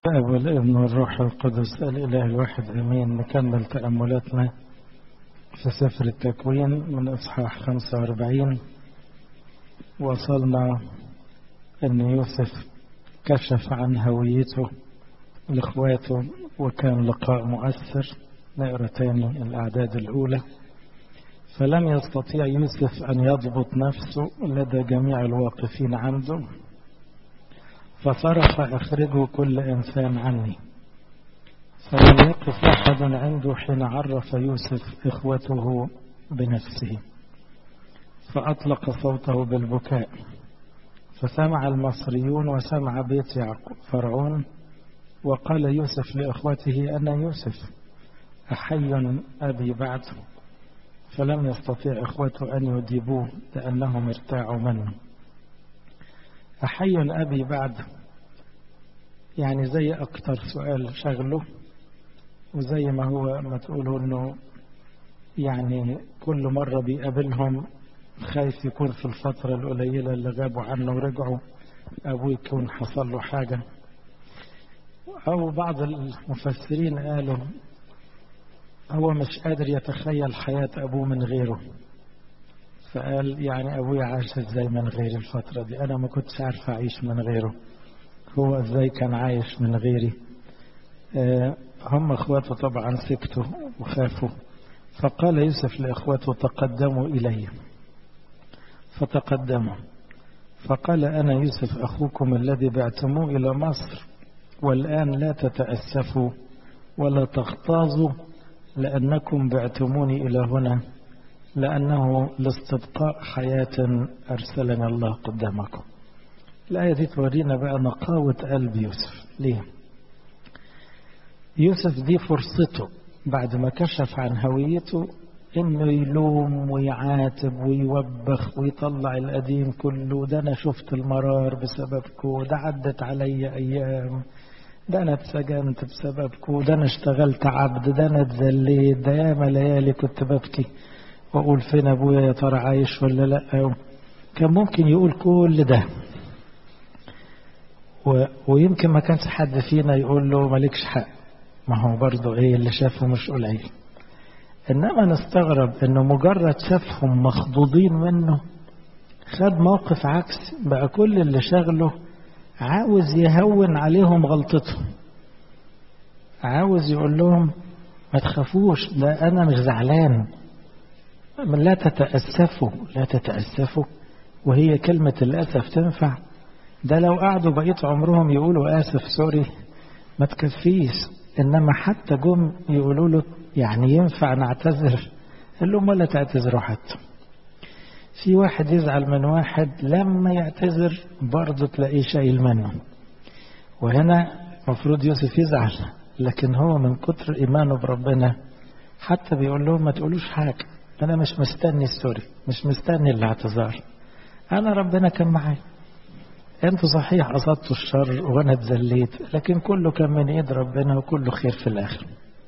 الآب والابن والروح القدس الإله الواحد أمين نكمل تأملاتنا في سفر التكوين من إصحاح 45 وصلنا أن يوسف كشف عن هويته لإخواته وكان لقاء مؤثر نقرأ تاني الأعداد الأولى فلم يستطيع يوسف أن يضبط نفسه لدى جميع الواقفين عنده فصرخ أخرجوا كل إنسان عني فلم يقف أحد عنده حين عرف يوسف إخوته بنفسه فأطلق صوته بالبكاء فسمع المصريون وسمع بيت يعقوب فرعون وقال يوسف لإخوته أنا يوسف أحي أبي بعد فلم يستطيع إخوته أن يجيبوه لأنهم ارتاعوا منه أحي أبي بعد يعني زي أكتر سؤال شغله وزي ما هو ما تقولوا أنه يعني كل مرة بيقابلهم خايف يكون في الفترة القليلة اللي غابوا عنه ورجعوا أبوه يكون حصل له حاجة أو بعض المفسرين قالوا هو مش قادر يتخيل حياة أبوه من غيره فقال يعني أبويا عاش ازاي من غير الفترة دي أنا ما كنتش عارف أعيش من غيره هو ازاي كان عايش من غيري آه هم اخواته طبعا سكتوا وخافوا فقال يوسف لإخوته تقدموا إلي فتقدموا فقال أنا يوسف أخوكم الذي بعتموه إلى مصر والآن لا تتأسفوا ولا تغتاظوا لأنكم بعتموني إلى هنا لأنه لاستبقاء حياة أرسلنا الله قدامكم الآية دي تورينا بقى نقاوة قلب يوسف ليه يوسف دي فرصته بعد ما كشف عن هويته انه يلوم ويعاتب ويوبخ ويطلع القديم كله ده انا شفت المرار بسببكم ده عدت علي ايام ده انا اتسجنت بسببكم ده انا اشتغلت عبد ده انا اتذليت ده ياما ليالي كنت ببكي واقول فين ابويا يا ترى عايش ولا لا كان ممكن يقول كل ده و... ويمكن ما كانش حد فينا يقول له مالكش حق ما هو برضه ايه اللي شافه مش قليل انما نستغرب انه مجرد شافهم مخضوضين منه خد موقف عكس بقى كل اللي شغله عاوز يهون عليهم غلطتهم عاوز يقول لهم ما تخافوش ده انا مش زعلان لا تتأسفوا لا تتأسفوا وهي كلمة الأسف تنفع ده لو قعدوا بقية عمرهم يقولوا آسف سوري ما تكفيش إنما حتى جم يقولوا له يعني ينفع نعتذر قال لهم ولا تعتذروا حتى في واحد يزعل من واحد لما يعتذر برضه تلاقيه شايل منه وهنا المفروض يوسف يزعل لكن هو من كتر إيمانه بربنا حتى بيقول لهم ما تقولوش حاجة أنا مش مستني السوري مش مستني الاعتذار أنا ربنا كان معايا أنتوا صحيح قصدتوا الشر وأنا اتذليت لكن كله كان من إيد ربنا وكله خير في الآخر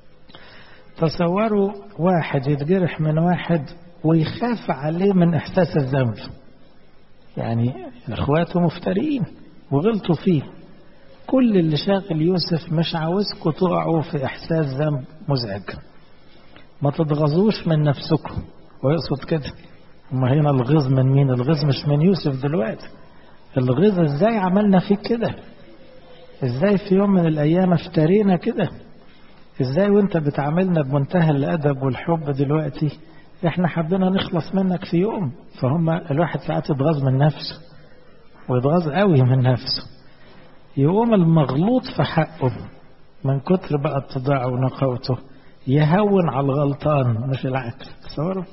تصوروا واحد يتجرح من واحد ويخاف عليه من إحساس الذنب يعني إخواته مفترين وغلطوا فيه كل اللي شاغل يوسف مش عاوزكم تقعوا في إحساس ذنب مزعج ما تتغاظوش من نفسكم ويقصد كده اما هنا الغيظ من مين الغيظ مش من يوسف دلوقتي الغيظ ازاي عملنا فيك كده ازاي في يوم من الايام افترينا كده ازاي وانت بتعاملنا بمنتهى الادب والحب دلوقتي احنا حبينا نخلص منك في يوم فهم الواحد ساعات يتغاظ من نفسه ويتغاظ قوي من نفسه يقوم المغلوط في حقه من كتر بقى اتضاعه ونقاوته يهون على الغلطان مش العكس تصوروا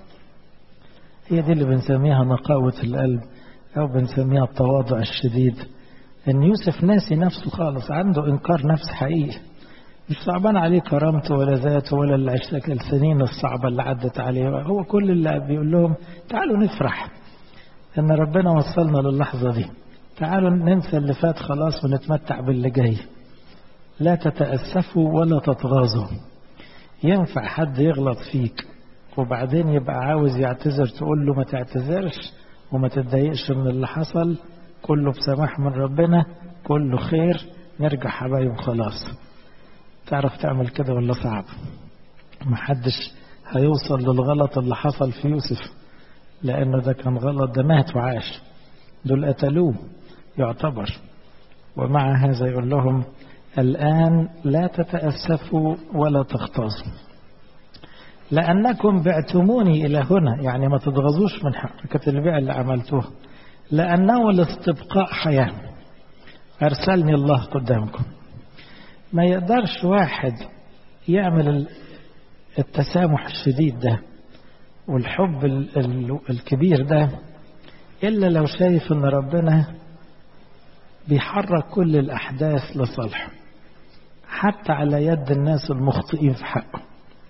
هي دي اللي بنسميها نقاوة القلب أو بنسميها التواضع الشديد إن يوسف ناسي نفسه خالص عنده إنكار نفس حقيقي مش صعبان عليه كرامته ولا ذاته ولا اللي عشت السنين الصعبة اللي عدت عليه هو كل اللي بيقول لهم تعالوا نفرح إن ربنا وصلنا للحظة دي تعالوا ننسى اللي فات خلاص ونتمتع باللي جاي لا تتأسفوا ولا تتغاظوا ينفع حد يغلط فيك وبعدين يبقى عاوز يعتذر تقول له ما تعتذرش وما تتضايقش من اللي حصل كله بسماح من ربنا كله خير نرجع حبايب خلاص تعرف تعمل كده ولا صعب محدش هيوصل للغلط اللي حصل في يوسف لأنه ده كان غلط ده مات وعاش دول قتلوه يعتبر ومع هذا يقول لهم الآن لا تتأسفوا ولا تغتاظوا لأنكم بعتموني إلى هنا يعني ما تتغاظوش من حركة البيع اللي عملتوها لأنه لاستبقاء حياة أرسلني الله قدامكم ما يقدرش واحد يعمل التسامح الشديد ده والحب الكبير ده إلا لو شايف أن ربنا بيحرك كل الأحداث لصالحه حتى على يد الناس المخطئين في حقه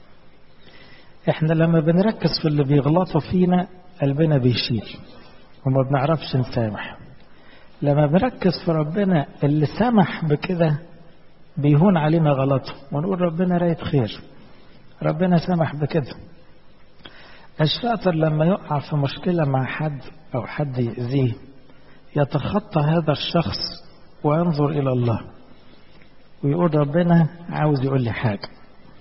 احنا لما بنركز في اللي بيغلطوا فينا قلبنا بيشيل وما بنعرفش نسامح لما بنركز في ربنا اللي سمح بكده بيهون علينا غلطه ونقول ربنا رايت خير ربنا سمح بكده الشاطر لما يقع في مشكلة مع حد أو حد يأذيه يتخطى هذا الشخص وينظر إلى الله ويقول ربنا عاوز يقول لي حاجة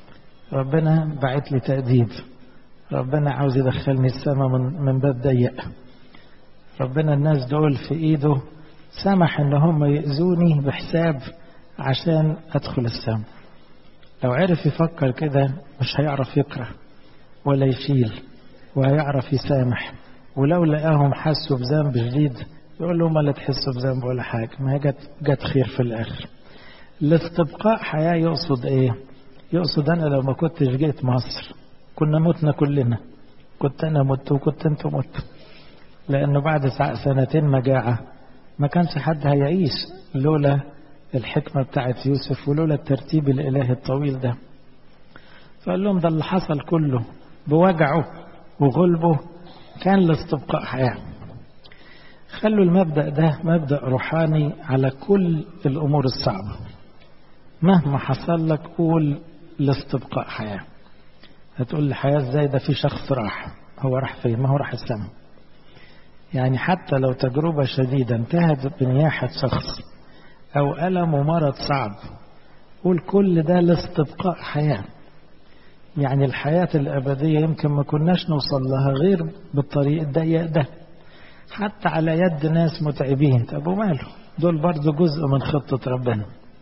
ربنا بعت لي تأديب ربنا عاوز يدخلني السماء من, من باب ضيق ربنا الناس دول في ايده سمح ان هم يأذوني بحساب عشان ادخل السماء لو عرف يفكر كده مش هيعرف يكره ولا يشيل وهيعرف يسامح ولو لقاهم حسوا بذنب جديد يقول لهم لا تحسوا بذنب ولا حاجة ما هي جت, جت خير في الآخر الاستبقاء حياة يقصد ايه يقصد انا لو ما كنتش جيت مصر كنا متنا كلنا كنت انا مت وكنت انتوا مت لانه بعد سنتين مجاعة ما كانش حد هيعيش لولا الحكمة بتاعت يوسف ولولا الترتيب الالهي الطويل ده فقال لهم ده اللي حصل كله بوجعه وغلبه كان لاستبقاء حياة خلوا المبدأ ده مبدأ روحاني على كل الأمور الصعبة مهما حصل لك قول لاستبقاء حياة هتقول لي حياة ازاي ده في شخص راح هو راح فين ما هو راح السماء يعني حتى لو تجربة شديدة انتهت بنياحة شخص أو ألم ومرض صعب قول كل ده لاستبقاء حياة يعني الحياة الأبدية يمكن ما كناش نوصل لها غير بالطريق الضيق ده حتى على يد ناس متعبين طب وماله دول برضو جزء من خطة ربنا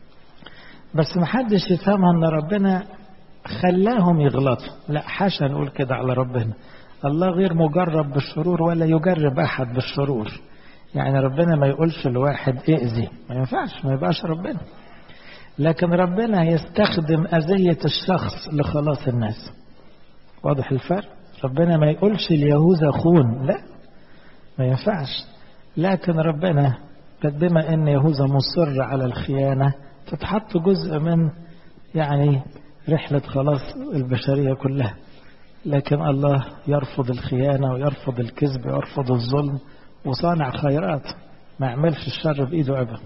بس محدش يفهمها ان ربنا خلاهم يغلطوا لا حاشا نقول كده على ربنا الله غير مجرب بالشرور ولا يجرب احد بالشرور يعني ربنا ما يقولش لواحد ائذي ما ينفعش ما يبقاش ربنا لكن ربنا يستخدم أذية الشخص لخلاص الناس واضح الفرق ربنا ما يقولش اليهوذا خون لا ما ينفعش لكن ربنا قد بما ان يهوذا مصر على الخيانة تتحط جزء من يعني رحلة خلاص البشرية كلها لكن الله يرفض الخيانة ويرفض الكذب ويرفض الظلم وصانع خيرات ما يعملش الشر بإيده أبدا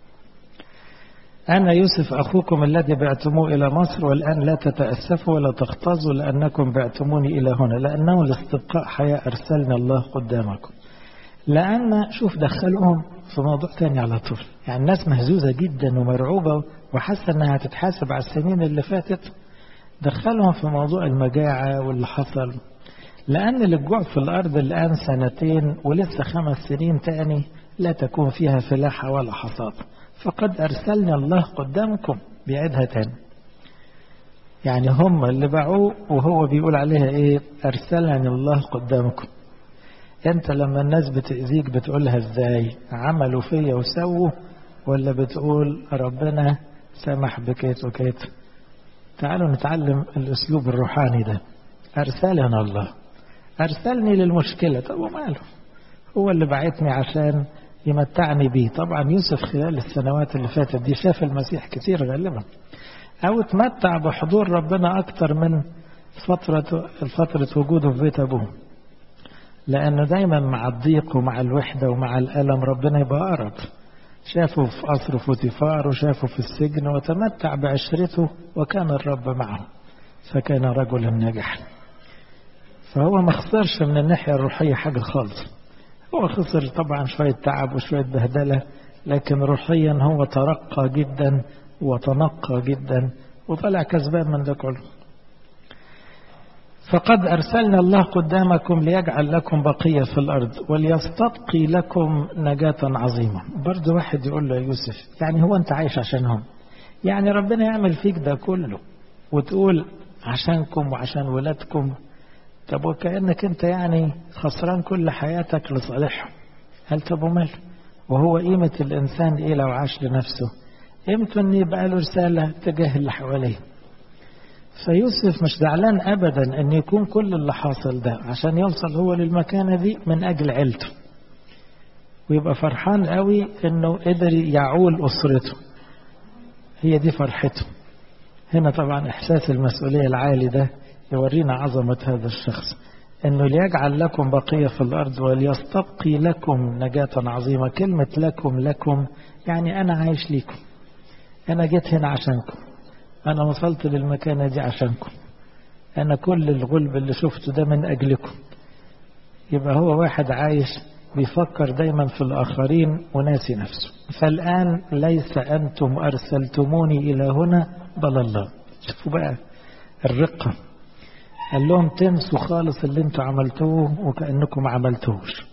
أنا يوسف أخوكم الذي بعتموه إلى مصر والآن لا تتأسفوا ولا تغتاظوا لأنكم بعتموني إلى هنا لأنه لاستبقاء حياة أرسلنا الله قدامكم لأن شوف دخلهم في موضوع تاني على طول يعني الناس مهزوزة جدا ومرعوبة وحاسة أنها هتتحاسب على السنين اللي فاتت دخلهم في موضوع المجاعة واللي حصل لأن الجوع في الأرض الآن سنتين ولسه خمس سنين تاني لا تكون فيها فلاحة ولا حصاد فقد أرسلنا الله قدامكم بيعيدها تاني يعني هم اللي باعوه وهو بيقول عليها ايه أرسلني الله قدامكم انت لما الناس بتأذيك بتقولها ازاي عملوا فيا وسووا ولا بتقول ربنا سمح بكيت وكيت تعالوا نتعلم الاسلوب الروحاني ده ارسلنا الله ارسلني للمشكلة طب وماله هو اللي بعتني عشان يمتعني بيه طبعا يوسف خلال السنوات اللي فاتت دي شاف المسيح كتير غالبا او تمتع بحضور ربنا اكتر من فترة فترة وجوده في بيت ابوه لأنه دايما مع الضيق ومع الوحدة ومع الألم ربنا يبقى أقرب شافه في قصر فوتيفار وشافه في السجن وتمتع بعشرته وكان الرب معه فكان رجلا ناجحا فهو ما خسرش من الناحية الروحية حاجة خالص هو خسر طبعا شوية تعب وشوية بهدلة لكن روحيا هو ترقى جدا وتنقى جدا وطلع كسبان من ده كله فقد أرسلنا الله قدامكم ليجعل لكم بقية في الأرض وليستبقي لكم نجاة عظيمة برضه واحد يقول له يا يوسف يعني هو أنت عايش عشانهم يعني ربنا يعمل فيك ده كله وتقول عشانكم وعشان ولادكم طب وكأنك أنت يعني خسران كل حياتك لصالحهم هل طب ومال وهو قيمة الإنسان إيه لو عاش لنفسه قيمته أن يبقى له رسالة تجاه اللي حواليه فيوسف مش زعلان ابدا ان يكون كل اللي حاصل ده عشان يوصل هو للمكانة دي من اجل عيلته ويبقى فرحان قوي انه قدر يعول اسرته هي دي فرحته هنا طبعا احساس المسؤولية العالي ده يورينا عظمة هذا الشخص انه ليجعل لكم بقية في الارض وليستبقي لكم نجاة عظيمة كلمة لكم لكم يعني انا عايش ليكم انا جيت هنا عشانكم أنا وصلت للمكانة دي عشانكم أنا كل الغلب اللي شفته ده من أجلكم يبقى هو واحد عايش بيفكر دايما في الآخرين وناسي نفسه فالآن ليس أنتم أرسلتموني إلى هنا بل الله شوفوا بقى الرقة قال لهم تنسوا خالص اللي انتوا عملتوه وكأنكم ما عملتوش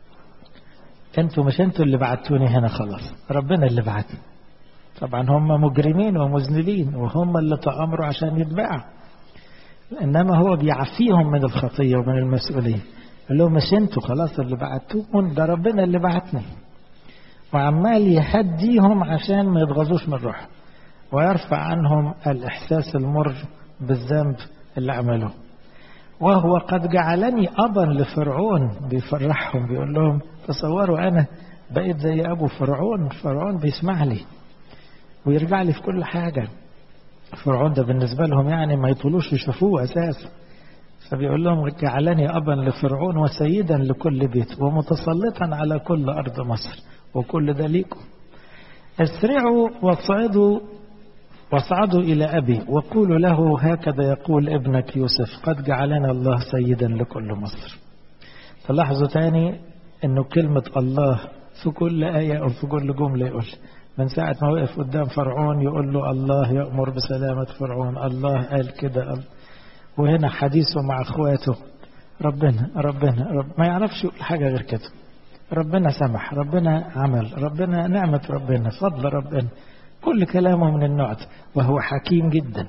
انتوا مش انتوا اللي بعتوني هنا خلاص ربنا اللي بعتني طبعا هم مجرمين ومذنبين وهم اللي تأمروا عشان يتباعوا إنما هو بيعفيهم من الخطية ومن المسؤولية قال لهم مش انتوا خلاص اللي بعتوهم ده ربنا اللي بعتني وعمال يهديهم عشان ما يتغاظوش من روحه ويرفع عنهم الإحساس المر بالذنب اللي عملوه وهو قد جعلني أبا لفرعون بيفرحهم بيقول لهم تصوروا أنا بقيت زي أبو فرعون فرعون بيسمع لي ويرجع لي في كل حاجة فرعون ده بالنسبة لهم يعني ما يطولوش يشوفوه أساسا فبيقول لهم جعلني أبا لفرعون وسيدا لكل بيت ومتسلطا على كل أرض مصر وكل ده ليكم اسرعوا واصعدوا واصعدوا إلى أبي وقولوا له هكذا يقول ابنك يوسف قد جعلنا الله سيدا لكل مصر تلاحظوا تاني انه كلمة الله في كل آية أو في كل جملة يقول من ساعة ما وقف قدام فرعون يقول له الله يأمر بسلامة فرعون الله قال كده وهنا حديثه مع اخواته ربنا ربنا رب ما يعرفش يقول حاجة غير كده ربنا سمح ربنا عمل ربنا نعمة ربنا فضل ربنا كل كلامه من النوع ده وهو حكيم جدا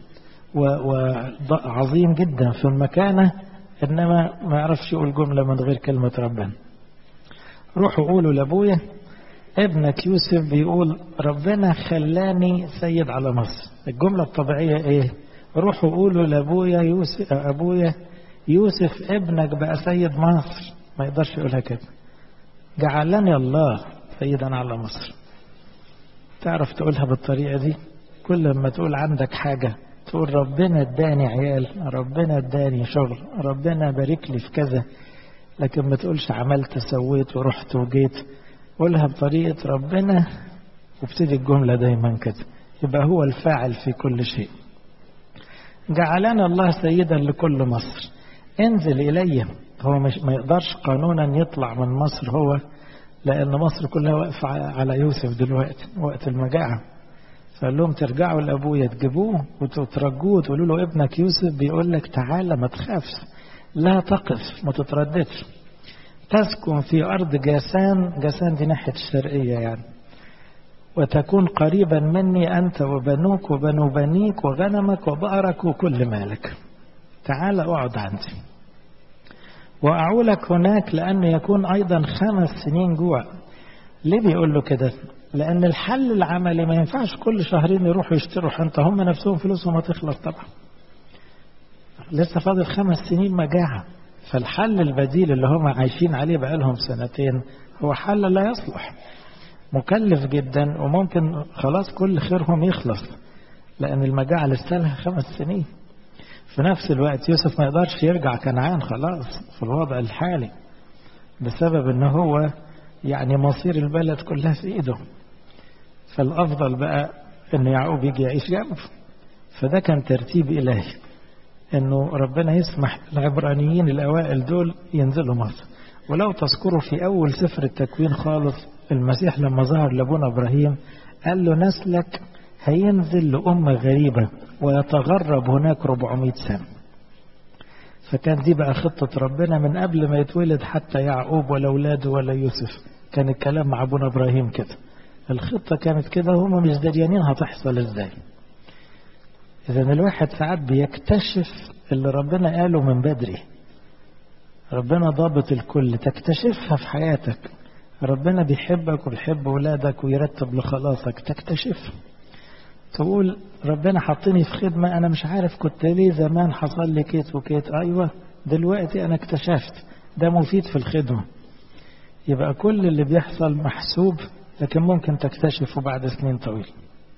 وعظيم جدا في المكانة إنما ما يعرفش يقول جملة من غير كلمة ربنا روحوا قولوا لأبويا ابنك يوسف بيقول ربنا خلاني سيد على مصر الجملة الطبيعية ايه روحوا قولوا لابويا يوسف ابويا يوسف ابنك بقى سيد مصر ما يقدرش يقولها كده جعلني الله سيدا على مصر تعرف تقولها بالطريقة دي كل ما تقول عندك حاجة تقول ربنا اداني عيال ربنا اداني شغل ربنا بارك لي في كذا لكن ما تقولش عملت سويت ورحت وجيت قولها بطريقة ربنا وابتدي الجملة دايما كده يبقى هو الفاعل في كل شيء جعلنا الله سيدا لكل مصر انزل إلي هو مش ما يقدرش قانونا يطلع من مصر هو لأن مصر كلها واقفة على يوسف دلوقتي وقت المجاعة فقال لهم ترجعوا لأبويا تجيبوه وترجوه وتقولوا له ابنك يوسف بيقول لك تعالى ما تخافش لا تقف ما تترددش تسكن في أرض جاسان جاسان دي ناحية الشرقية يعني وتكون قريبا مني أنت وبنوك وبنو بنيك وغنمك وبقرك وكل مالك تعال اقعد عندي وأعولك هناك لأن يكون أيضا خمس سنين جوع ليه بيقول له كده لأن الحل العملي ما ينفعش كل شهرين يروحوا يشتروا حنطة هم نفسهم فلوسهم ما تخلص طبعا لسه فاضل خمس سنين مجاعة فالحل البديل اللي هم عايشين عليه بقالهم سنتين هو حل لا يصلح مكلف جدا وممكن خلاص كل خيرهم يخلص لأن المجاعة لسه لها خمس سنين في نفس الوقت يوسف ما يقدرش يرجع كنعان خلاص في الوضع الحالي بسبب ان هو يعني مصير البلد كلها في ايده فالافضل بقى ان يعقوب يجي يعيش جنبه فده كان ترتيب الهي انه ربنا يسمح العبرانيين الاوائل دول ينزلوا مصر ولو تذكروا في اول سفر التكوين خالص المسيح لما ظهر لابونا إبراهيم قال له نسلك هينزل لأمة غريبة ويتغرب هناك 400 سنة فكان دي بقى خطة ربنا من قبل ما يتولد حتى يعقوب ولا أولاده ولا يوسف كان الكلام مع أبونا إبراهيم كده الخطة كانت كده وهم مش دريانين هتحصل ازاي إذا الواحد ساعات بيكتشف اللي ربنا قاله من بدري ربنا ضابط الكل تكتشفها في حياتك ربنا بيحبك وبيحب ولادك ويرتب لخلاصك تكتشف تقول ربنا حطني في خدمة أنا مش عارف كنت ليه زمان حصل لي كيت وكيت أيوة دلوقتي أنا اكتشفت ده مفيد في الخدمة يبقى كل اللي بيحصل محسوب لكن ممكن تكتشفه بعد سنين طويلة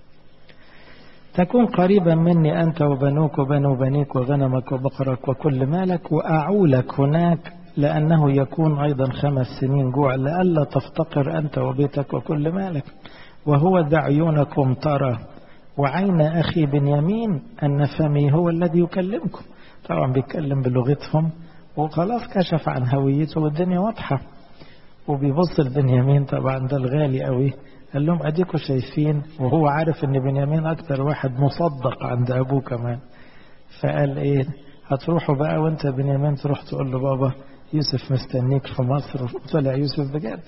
تكون قريبا مني أنت وبنوك وبنو بنيك وغنمك وبقرك وكل مالك وأعولك هناك لأنه يكون أيضا خمس سنين جوع لئلا تفتقر أنت وبيتك وكل مالك وهو ذا عيونكم ترى وعين أخي بنيامين أن فمي هو الذي يكلمكم طبعا بيتكلم بلغتهم وخلاص كشف عن هويته والدنيا واضحة وبيبص لبنيامين طبعا ده الغالي قوي قال لهم اديكوا شايفين وهو عارف ان بنيامين اكتر واحد مصدق عند ابوه كمان فقال ايه هتروحوا بقى وانت بنيامين تروح تقول له بابا يوسف مستنيك في مصر طلع يوسف بجد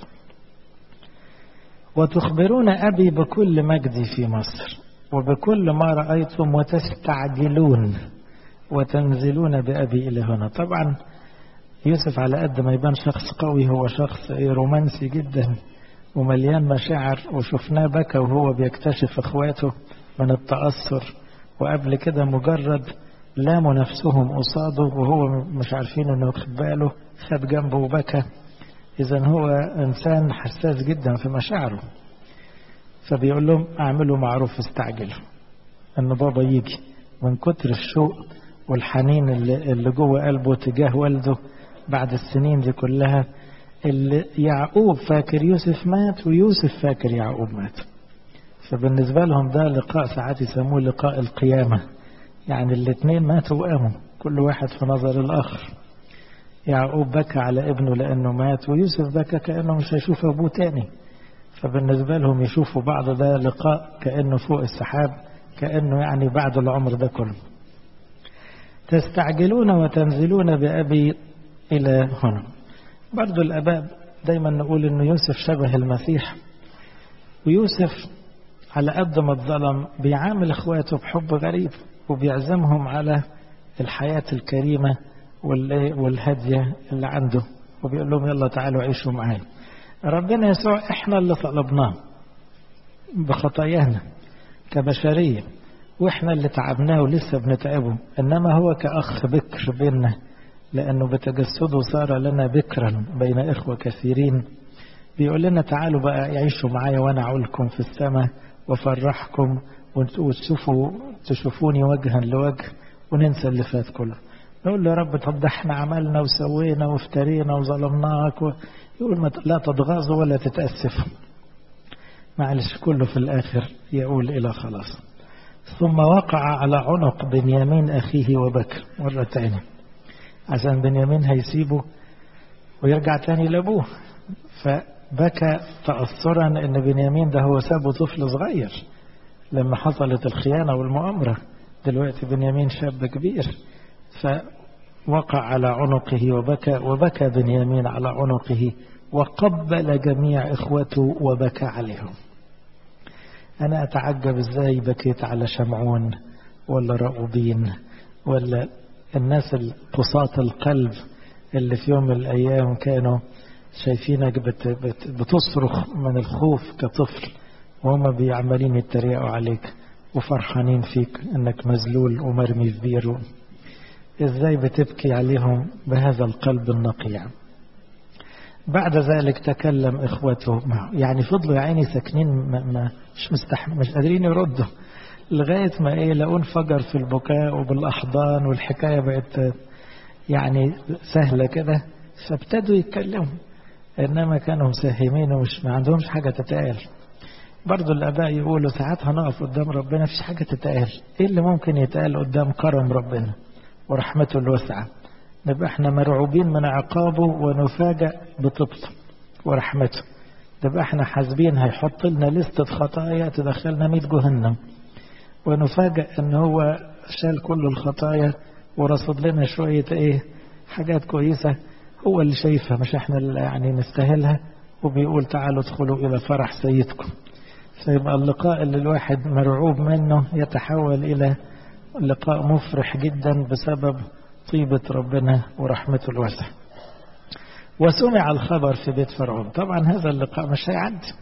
وتخبرون ابي بكل مجدي في مصر وبكل ما رايتم وتستعجلون وتنزلون بابي الى هنا طبعا يوسف على قد ما يبان شخص قوي هو شخص رومانسي جدا ومليان مشاعر وشفناه بكى وهو بيكتشف اخواته من التأثر وقبل كده مجرد لاموا نفسهم قصاده وهو مش عارفين انه ياخد باله خد جنبه وبكى اذا هو انسان حساس جدا في مشاعره فبيقول لهم اعملوا معروف استعجلوا ان بابا يجي من كتر الشوق والحنين اللي, اللي جوه قلبه تجاه والده بعد السنين دي كلها اللي يعقوب فاكر يوسف مات ويوسف فاكر يعقوب مات فبالنسبة لهم ده لقاء ساعات يسموه لقاء القيامة يعني الاثنين ماتوا وقاموا كل واحد في نظر الآخر يعقوب بكى على ابنه لأنه مات ويوسف بكى كأنه مش هيشوف أبوه تاني فبالنسبة لهم يشوفوا بعض ده لقاء كأنه فوق السحاب كأنه يعني بعد العمر ده كله تستعجلون وتنزلون بأبي إلى هنا برضو الأباء دايما نقول أنه يوسف شبه المسيح ويوسف على قد ما اتظلم بيعامل اخواته بحب غريب وبيعزمهم على الحياة الكريمة والهادية اللي عنده وبيقول لهم يلا تعالوا عيشوا معايا ربنا يسوع احنا اللي طلبناه بخطايانا كبشرية واحنا اللي تعبناه ولسه بنتعبه انما هو كأخ بكر بيننا لأنه بتجسده صار لنا بكرا بين إخوة كثيرين بيقول لنا تعالوا بقى يعيشوا معايا وأنا أعولكم في السماء وفرحكم وتشوفوا تشوفوني وجها لوجه وننسى اللي فات كله نقول له يا رب طب ده احنا عملنا وسوينا وافترينا وظلمناك و... يقول ما لا تتغاظوا ولا تتأسفوا معلش كله في الآخر يقول إلى خلاص ثم وقع على عنق بنيامين أخيه وبكى مرة تانية عشان بنيامين هيسيبه ويرجع تاني لأبوه فبكى تأثرا ان بنيامين ده هو سابه طفل صغير لما حصلت الخيانة والمؤامرة دلوقتي بنيامين شاب كبير فوقع على عنقه وبكى وبكى بنيامين على عنقه وقبل جميع إخوته وبكى عليهم أنا أتعجب إزاي بكيت على شمعون ولا رأوبين ولا الناس القصاة القلب اللي في يوم من الأيام كانوا شايفينك بت بت بتصرخ من الخوف كطفل وهم بيعملين يتريقوا عليك وفرحانين فيك انك مذلول ومرمي في بير ازاي بتبكي عليهم بهذا القلب النقي يعني. بعد ذلك تكلم اخوته معه يعني فضلوا يا عيني ساكنين ما ما مش مستحمل مش قادرين يردوا لغايه ما ايه لقوا انفجر في البكاء وبالاحضان والحكايه بقت يعني سهله كده فابتدوا يتكلموا انما كانوا مساهمين ومش ما عندهمش حاجه تتقال برضو الاباء يقولوا ساعات هنقف قدام ربنا مفيش حاجه تتقال ايه اللي ممكن يتقال قدام كرم ربنا ورحمته الواسعه نبقى احنا مرعوبين من عقابه ونفاجأ بطبطه ورحمته ده بقى احنا حاسبين هيحط لنا لستة خطايا تدخلنا 100 جهنم ونفاجئ ان هو شال كل الخطايا ورصد لنا شوية ايه حاجات كويسة هو اللي شايفها مش احنا اللي يعني نستاهلها وبيقول تعالوا ادخلوا الى فرح سيدكم فيبقى اللقاء اللي الواحد مرعوب منه يتحول الى لقاء مفرح جدا بسبب طيبة ربنا ورحمته الواسعة وسمع الخبر في بيت فرعون طبعا هذا اللقاء مش هيعدي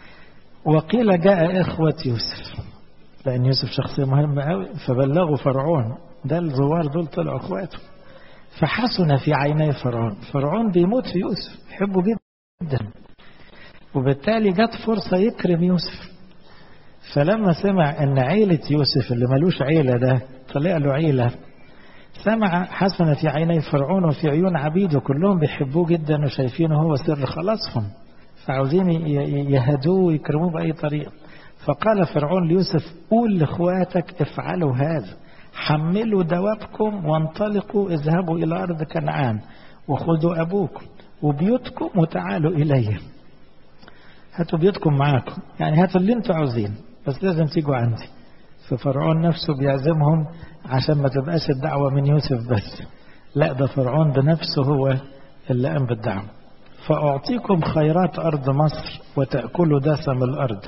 وقيل جاء إخوة يوسف لأن يوسف شخصية مهمة قوي فبلغوا فرعون ده الزوار دول طلعوا اخواته فحسن في عيني فرعون فرعون بيموت في يوسف يحبه جدا وبالتالي جت فرصة يكرم يوسف فلما سمع ان عيلة يوسف اللي ملوش عيلة ده طلع له عيلة سمع حسن في عيني فرعون وفي عيون عبيده كلهم بيحبوه جدا وشايفينه هو سر خلاصهم فعاوزين يهدوه ويكرموه بأي طريقة فقال فرعون ليوسف قول لاخواتك افعلوا هذا حملوا دوابكم وانطلقوا اذهبوا إلى أرض كنعان وخذوا أبوكم وبيوتكم وتعالوا إلي هاتوا بيوتكم معاكم يعني هاتوا اللي انتوا عاوزين بس لازم تيجوا عندي ففرعون نفسه بيعزمهم عشان ما تبقاش الدعوة من يوسف بس لا ده فرعون بنفسه هو اللي قام بالدعوة فأعطيكم خيرات أرض مصر وتأكلوا دسم الأرض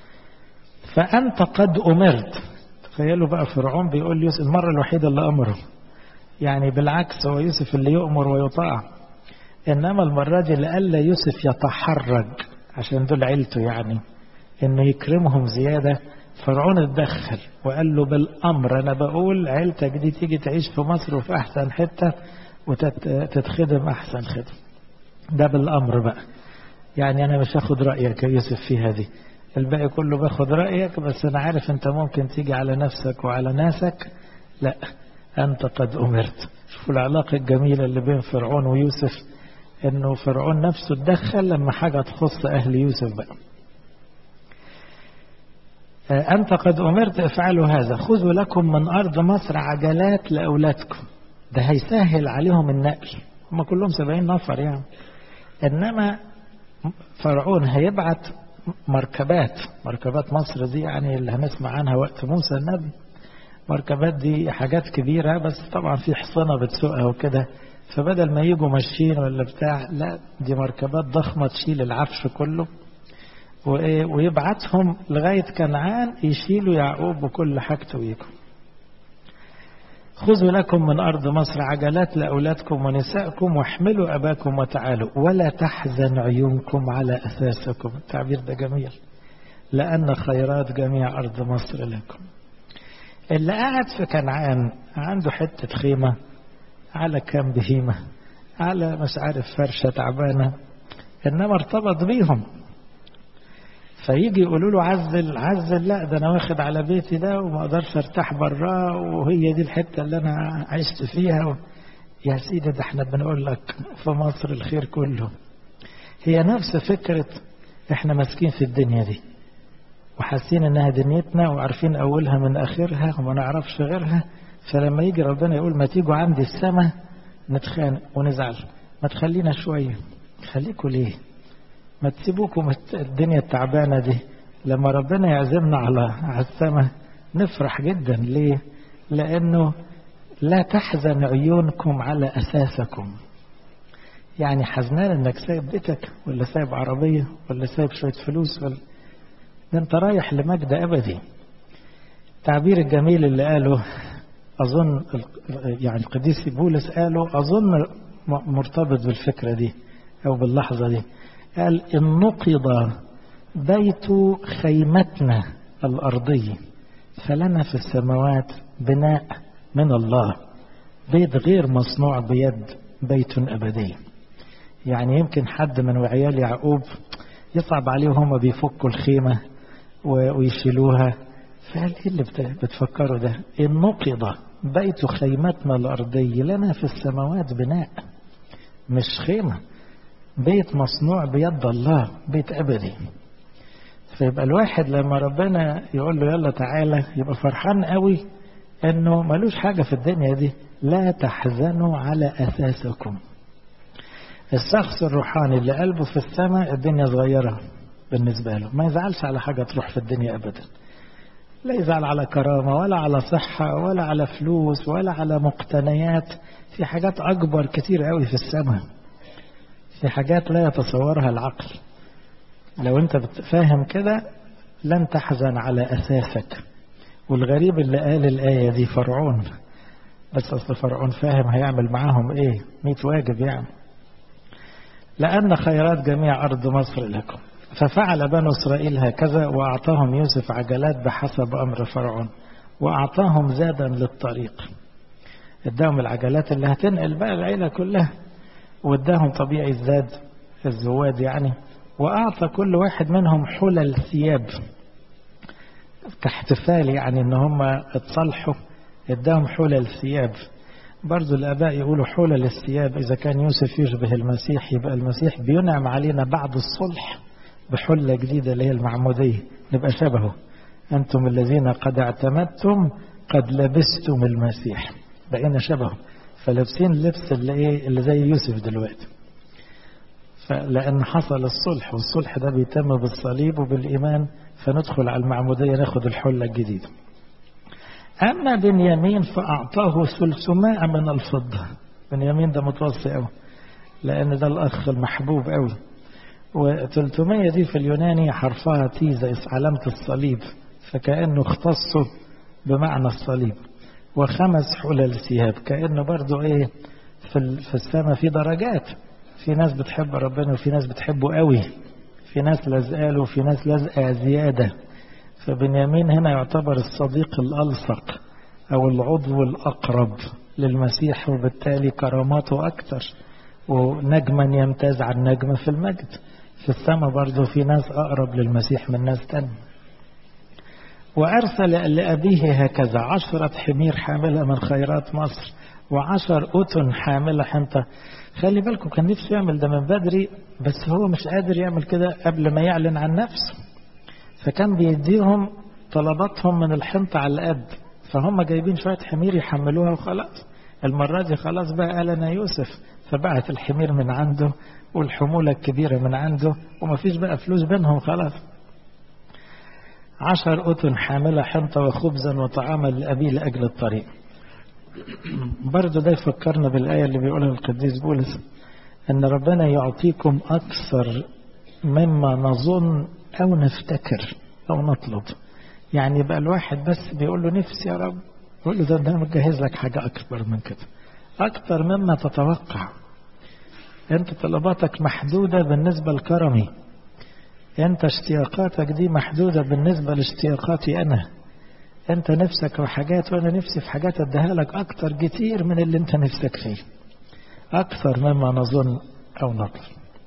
فأنت قد أمرت تخيلوا بقى فرعون بيقول يوسف المرة الوحيدة اللي أمره يعني بالعكس هو يوسف اللي يؤمر ويطاع إنما المرة دي لألا يوسف يتحرج عشان دول عيلته يعني إنه يكرمهم زيادة فرعون اتدخل وقال له بالأمر أنا بقول عيلتك دي تيجي تعيش في مصر وفي أحسن حتة وتتخدم أحسن خدمة ده بالأمر بقى يعني أنا مش هاخد رأيك يا يوسف في هذه الباقي كله باخد رأيك بس أنا عارف أنت ممكن تيجي على نفسك وعلى ناسك لا أنت قد أمرت شوفوا العلاقة الجميلة اللي بين فرعون ويوسف أنه فرعون نفسه اتدخل لما حاجة تخص أهل يوسف بقى أنت قد أمرت افعلوا هذا خذوا لكم من أرض مصر عجلات لأولادكم ده هيسهل عليهم النقل هم كلهم سبعين نفر يعني إنما فرعون هيبعت مركبات مركبات مصر دي يعني اللي هنسمع عنها وقت موسى النبي مركبات دي حاجات كبيرة بس طبعا في حصنة بتسوقها وكده فبدل ما يجوا ماشيين ولا بتاع لا دي مركبات ضخمة تشيل العفش كله ويبعتهم لغاية كنعان يشيلوا يعقوب وكل حاجته ويجوا خذوا لكم من أرض مصر عجلات لأولادكم ونسائكم واحملوا أباكم وتعالوا ولا تحزن عيونكم على أساسكم التعبير ده جميل لأن خيرات جميع أرض مصر لكم اللي قاعد في كنعان عنده حتة خيمة على كام بهيمة على مش عارف فرشة تعبانة إنما ارتبط بيهم فيجي يقولوا له عزل عزل لا ده انا واخد على بيتي ده وما اقدرش ارتاح براه وهي دي الحته اللي انا عشت فيها و... يا سيدي ده احنا بنقول لك في مصر الخير كله هي نفس فكره احنا ماسكين في الدنيا دي وحاسين انها دنيتنا وعارفين اولها من اخرها وما نعرفش غيرها فلما يجي ربنا يقول ما تيجوا عندي السماء نتخانق ونزعل ما تخلينا شويه خليكوا ليه ما تسيبوكم الدنيا التعبانة دي لما ربنا يعزمنا على على السماء نفرح جدا ليه لأنه لا تحزن عيونكم على أساسكم يعني حزنان انك سايب بيتك ولا سايب عربية ولا سايب شوية فلوس ولا ده انت رايح لمجد أبدي التعبير الجميل اللي قاله أظن يعني القديس بولس قاله أظن مرتبط بالفكرة دي أو باللحظة دي قال إن نقض بيت خيمتنا الأرضي فلنا في السماوات بناء من الله بيت غير مصنوع بيد بيت أبدي يعني يمكن حد من وعيال يعقوب يصعب عليه وهم بيفكوا الخيمة ويشيلوها فقال ايه اللي بتفكروا ده إن نقض بيت خيمتنا الأرضي لنا في السماوات بناء مش خيمة بيت مصنوع بيد الله بيت أبدي فيبقى الواحد لما ربنا يقول له يلا تعالى يبقى فرحان قوي انه ملوش حاجة في الدنيا دي لا تحزنوا على أساسكم الشخص الروحاني اللي قلبه في السماء الدنيا صغيرة بالنسبة له ما يزعلش على حاجة تروح في الدنيا أبدا لا يزعل على كرامة ولا على صحة ولا على فلوس ولا على مقتنيات في حاجات أكبر كتير قوي في السماء في حاجات لا يتصورها العقل لو أنت فاهم كده لن تحزن على أساسك والغريب اللي قال الآية دي فرعون بس أصل فرعون فاهم هيعمل معاهم إيه ميت واجب يعني لأن خيرات جميع أرض مصر لكم ففعل بنو إسرائيل هكذا وأعطاهم يوسف عجلات بحسب أمر فرعون وأعطاهم زادا للطريق اداهم العجلات اللي هتنقل بقى العيلة كلها واداهم طبيعي الزاد الزواد يعني وأعطى كل واحد منهم حلل ثياب كاحتفال يعني ان هم اتصالحوا اداهم حلل ثياب برضو الآباء يقولوا حلل الثياب إذا كان يوسف يشبه المسيح يبقى المسيح بينعم علينا بعد الصلح بحلة جديدة اللي هي المعمودية نبقى شبهه أنتم الذين قد اعتمدتم قد لبستم المسيح بقينا شبهه فلابسين اللبس اللي ايه اللي زي يوسف دلوقتي فلأن حصل الصلح والصلح ده بيتم بالصليب وبالإيمان فندخل على المعمودية ناخد الحلة الجديدة أما بنيامين فأعطاه ثلثمائة من الفضة بنيامين ده متوصي قوي لأن ده الأخ المحبوب قوي و300 دي في اليوناني حرفها تي زي علامة الصليب فكأنه اختصه بمعنى الصليب وخمس حلل ثياب كأنه برضو ايه في, في السماء في درجات في ناس بتحب ربنا وفي ناس بتحبه قوي في ناس لازقاله وفي ناس لازقه زيادة فبنيامين هنا يعتبر الصديق الألصق أو العضو الأقرب للمسيح وبالتالي كراماته أكثر ونجما يمتاز عن نجم في المجد في السماء برضه في ناس أقرب للمسيح من ناس تانية وأرسل لأبيه هكذا عشرة حمير حاملة من خيرات مصر وعشر أتن حاملة حنطة خلي بالكم كان نفسه يعمل ده من بدري بس هو مش قادر يعمل كده قبل ما يعلن عن نفسه فكان بيديهم طلباتهم من الحنطة على القد فهم جايبين شوية حمير يحملوها وخلاص المرة دي خلاص بقى قال أنا يوسف فبعت الحمير من عنده والحمولة الكبيرة من عنده ومفيش بقى فلوس بينهم خلاص عشر أتن حاملة حنطة وخبزا وطعاما لأبيه لأجل الطريق برضو ده يفكرنا بالآية اللي بيقولها القديس بولس أن ربنا يعطيكم أكثر مما نظن أو نفتكر أو نطلب يعني يبقى الواحد بس بيقول له نفسي يا رب يقول له ده أنا مجهز لك حاجة أكبر من كده أكثر مما تتوقع أنت طلباتك محدودة بالنسبة لكرمي أنت اشتياقاتك دي محدودة بالنسبة لاشتياقاتي أنا أنت نفسك في حاجات وأنا نفسي في حاجات أديها لك أكتر كتير من اللي أنت نفسك فيه أكثر مما نظن أو نطلب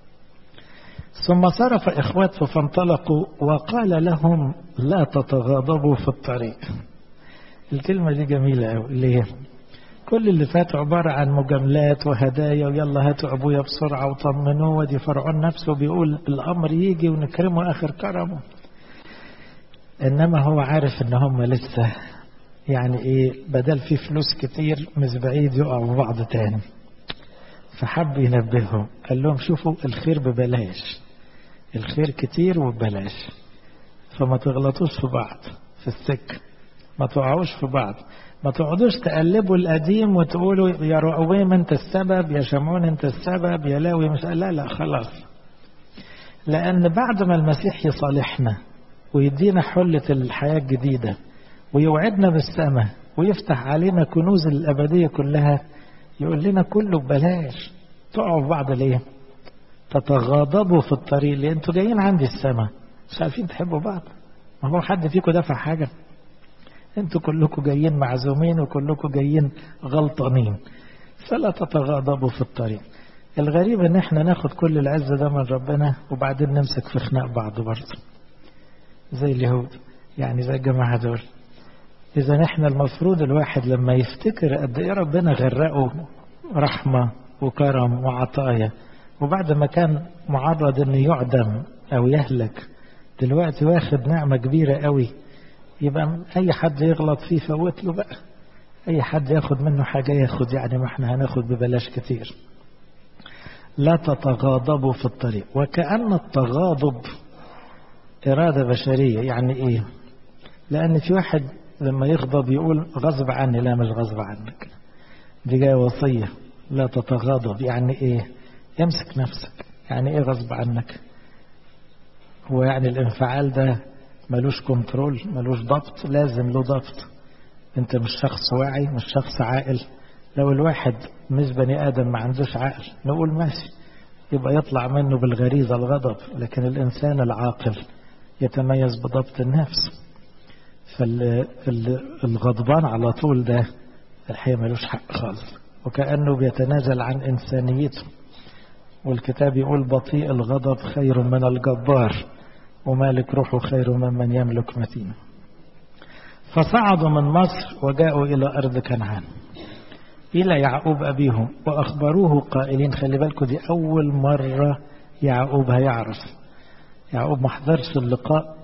ثم صرف إخوته فانطلقوا وقال لهم لا تتغاضبوا في الطريق الكلمة دي جميلة أوي ليه كل اللي فات عبارة عن مجاملات وهدايا ويلا هاتوا أبويا بسرعة وطمنوه ودي فرعون نفسه بيقول الأمر يجي ونكرمه آخر كرمه إنما هو عارف إن هم لسه يعني إيه بدل في فلوس كتير مش بعيد يقعوا بعض تاني فحب ينبههم قال لهم شوفوا الخير ببلاش الخير كتير وببلاش فما تغلطوش في بعض في السكة ما تقعوش في بعض ما تقعدوش تقلبوا القديم وتقولوا يا رؤويم انت السبب يا شمعون انت السبب يا لاوي مش لا لا خلاص لأن بعد ما المسيح يصالحنا ويدينا حلة الحياة الجديدة ويوعدنا بالسماء ويفتح علينا كنوز الأبدية كلها يقول لنا كله ببلاش تقعوا في بعض ليه تتغاضبوا في الطريق ليه انتوا جايين عندي السماء مش عارفين تحبوا بعض ما هو حد فيكم دفع حاجة انتوا كلكم جايين معزومين وكلكم جايين غلطانين فلا تتغاضبوا في الطريق الغريب ان احنا ناخد كل العز ده من ربنا وبعدين نمسك في خناق بعض برضه زي اليهود يعني زي الجماعة دول إذا احنا المفروض الواحد لما يفتكر قد إيه ربنا غرقه رحمة وكرم وعطايا وبعد ما كان معرض إنه يعدم أو يهلك دلوقتي واخد نعمة كبيرة قوي يبقى أي حد يغلط فيه فوت له بقى أي حد ياخد منه حاجة ياخد يعني ما احنا هناخد ببلاش كتير لا تتغاضبوا في الطريق وكأن التغاضب إرادة بشرية يعني إيه لأن في واحد لما يغضب يقول غصب عني لا مش غصب عنك دي جاية وصية لا تتغاضب يعني إيه يمسك نفسك يعني إيه غصب عنك هو يعني الانفعال ده ملوش كنترول ملوش ضبط لازم له ضبط انت مش شخص واعي مش شخص عاقل لو الواحد مش بني ادم ما عندوش عقل نقول ماشي يبقى يطلع منه بالغريزة الغضب لكن الانسان العاقل يتميز بضبط النفس فالغضبان على طول ده الحقيقة ملوش حق خالص وكأنه بيتنازل عن إنسانيته والكتاب يقول بطيء الغضب خير من الجبار ومالك روحه خير ممن يملك متينه فصعدوا من مصر وجاءوا إلى أرض كنعان إلى يعقوب أبيهم وأخبروه قائلين خلي بالكم دي أول مرة يعقوب هيعرف يعقوب ما حضرش اللقاء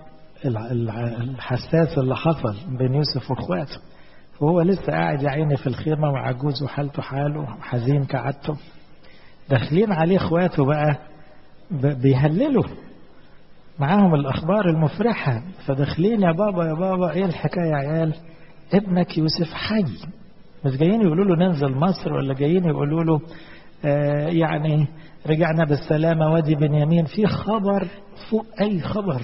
الحساس اللي حصل بين يوسف واخواته وهو لسه قاعد يا عيني في الخيمة وعجوز وحالته حاله حزين كعادته داخلين عليه اخواته بقى بيهللوا معاهم الأخبار المفرحة فداخلين يا بابا يا بابا إيه الحكاية يا عيال ابنك يوسف حي مش جايين يقولوا له ننزل مصر ولا جايين يقولوا له آه يعني رجعنا بالسلامة وادي بنيامين في خبر فوق أي خبر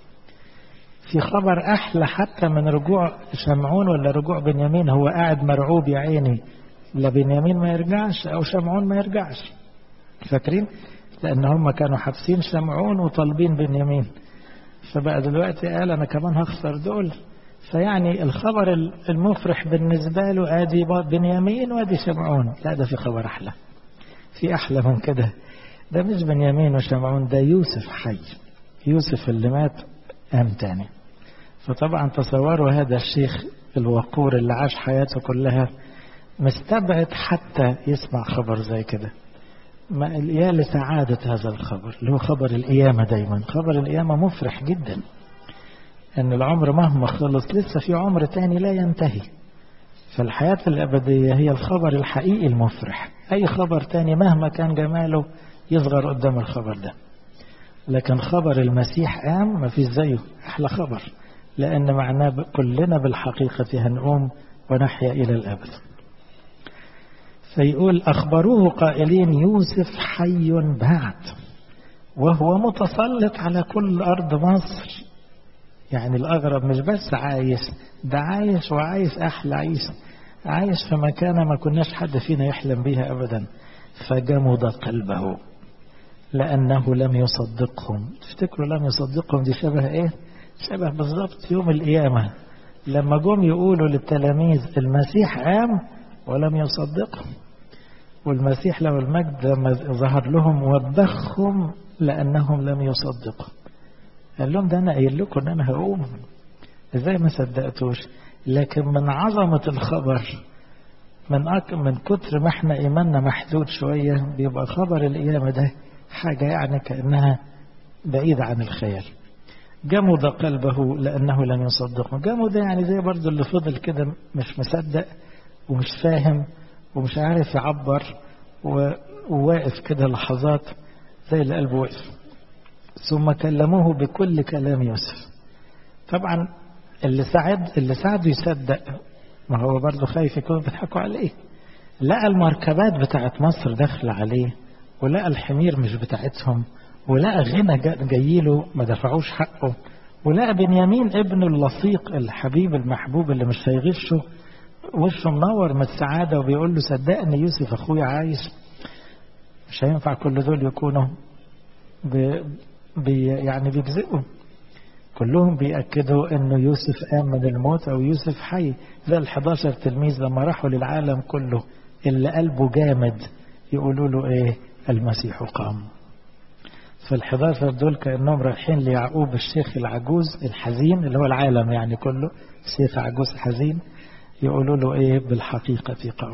في خبر أحلى حتى من رجوع شمعون ولا رجوع بنيامين هو قاعد مرعوب يا عيني لا بنيامين ما يرجعش أو شمعون ما يرجعش فاكرين لأن هم كانوا حابسين شمعون وطالبين بنيامين فبقى دلوقتي قال أنا كمان هخسر دول فيعني الخبر المفرح بالنسبة له آدي بنيامين وادي شمعون لا ده في خبر أحلى في أحلى من كده ده مش بنيامين وشمعون ده يوسف حي يوسف اللي مات قام تاني فطبعا تصوروا هذا الشيخ الوقور اللي عاش حياته كلها مستبعد حتى يسمع خبر زي كده ما يا لسعادة هذا الخبر اللي هو خبر القيامة دايما خبر القيامة مفرح جدا أن العمر مهما خلص لسه في عمر تاني لا ينتهي فالحياة الأبدية هي الخبر الحقيقي المفرح أي خبر تاني مهما كان جماله يصغر قدام الخبر ده لكن خبر المسيح قام ما فيش زيه أحلى خبر لأن معناه كلنا بالحقيقة هنقوم ونحيا إلى الأبد فيقول أخبروه قائلين يوسف حي بعد وهو متسلط على كل أرض مصر يعني الأغرب مش بس عايش ده عايش وعايش أحلى عيش عايش في مكانة ما كناش حد فينا يحلم بيها أبدا فجمد قلبه لأنه لم يصدقهم تفتكروا لم يصدقهم دي شبه إيه شبه بالضبط يوم القيامة لما جم يقولوا للتلاميذ المسيح قام ولم يصدقهم والمسيح له المجد لما ظهر لهم وبخهم لأنهم لم يصدقوا قال لهم ده أنا قايل لكم أن أنا هقوم إزاي ما صدقتوش لكن من عظمة الخبر من أك... من كتر ما احنا إيماننا محدود شوية بيبقى خبر القيامة ده حاجة يعني كأنها بعيدة عن الخيال جمد قلبه لأنه لم يصدقه جمد يعني زي برضو اللي فضل كده مش مصدق ومش فاهم ومش عارف يعبر وواقف كده لحظات زي اللي قلبه وقف ثم كلموه بكل كلام يوسف طبعا اللي ساعد اللي ساعده يصدق ما هو برضه خايف يكونوا بيضحكوا عليه لقى المركبات بتاعت مصر داخله عليه ولقى الحمير مش بتاعتهم ولقى غنى جاي له ما دفعوش حقه ولقى بنيامين ابنه اللصيق الحبيب المحبوب اللي مش هيغشه وشه منور من السعادة وبيقول له صدقني يوسف أخويا عايش مش هينفع كل دول يكونوا بي بي يعني بيجزئوا كلهم بيأكدوا أنه يوسف قام من الموت أو يوسف حي زي ال 11 تلميذ لما راحوا للعالم كله اللي قلبه جامد يقولوا له إيه المسيح قام فال 11 دول كأنهم رايحين ليعقوب الشيخ العجوز الحزين اللي هو العالم يعني كله شيخ عجوز حزين يقولوا له ايه بالحقيقة قام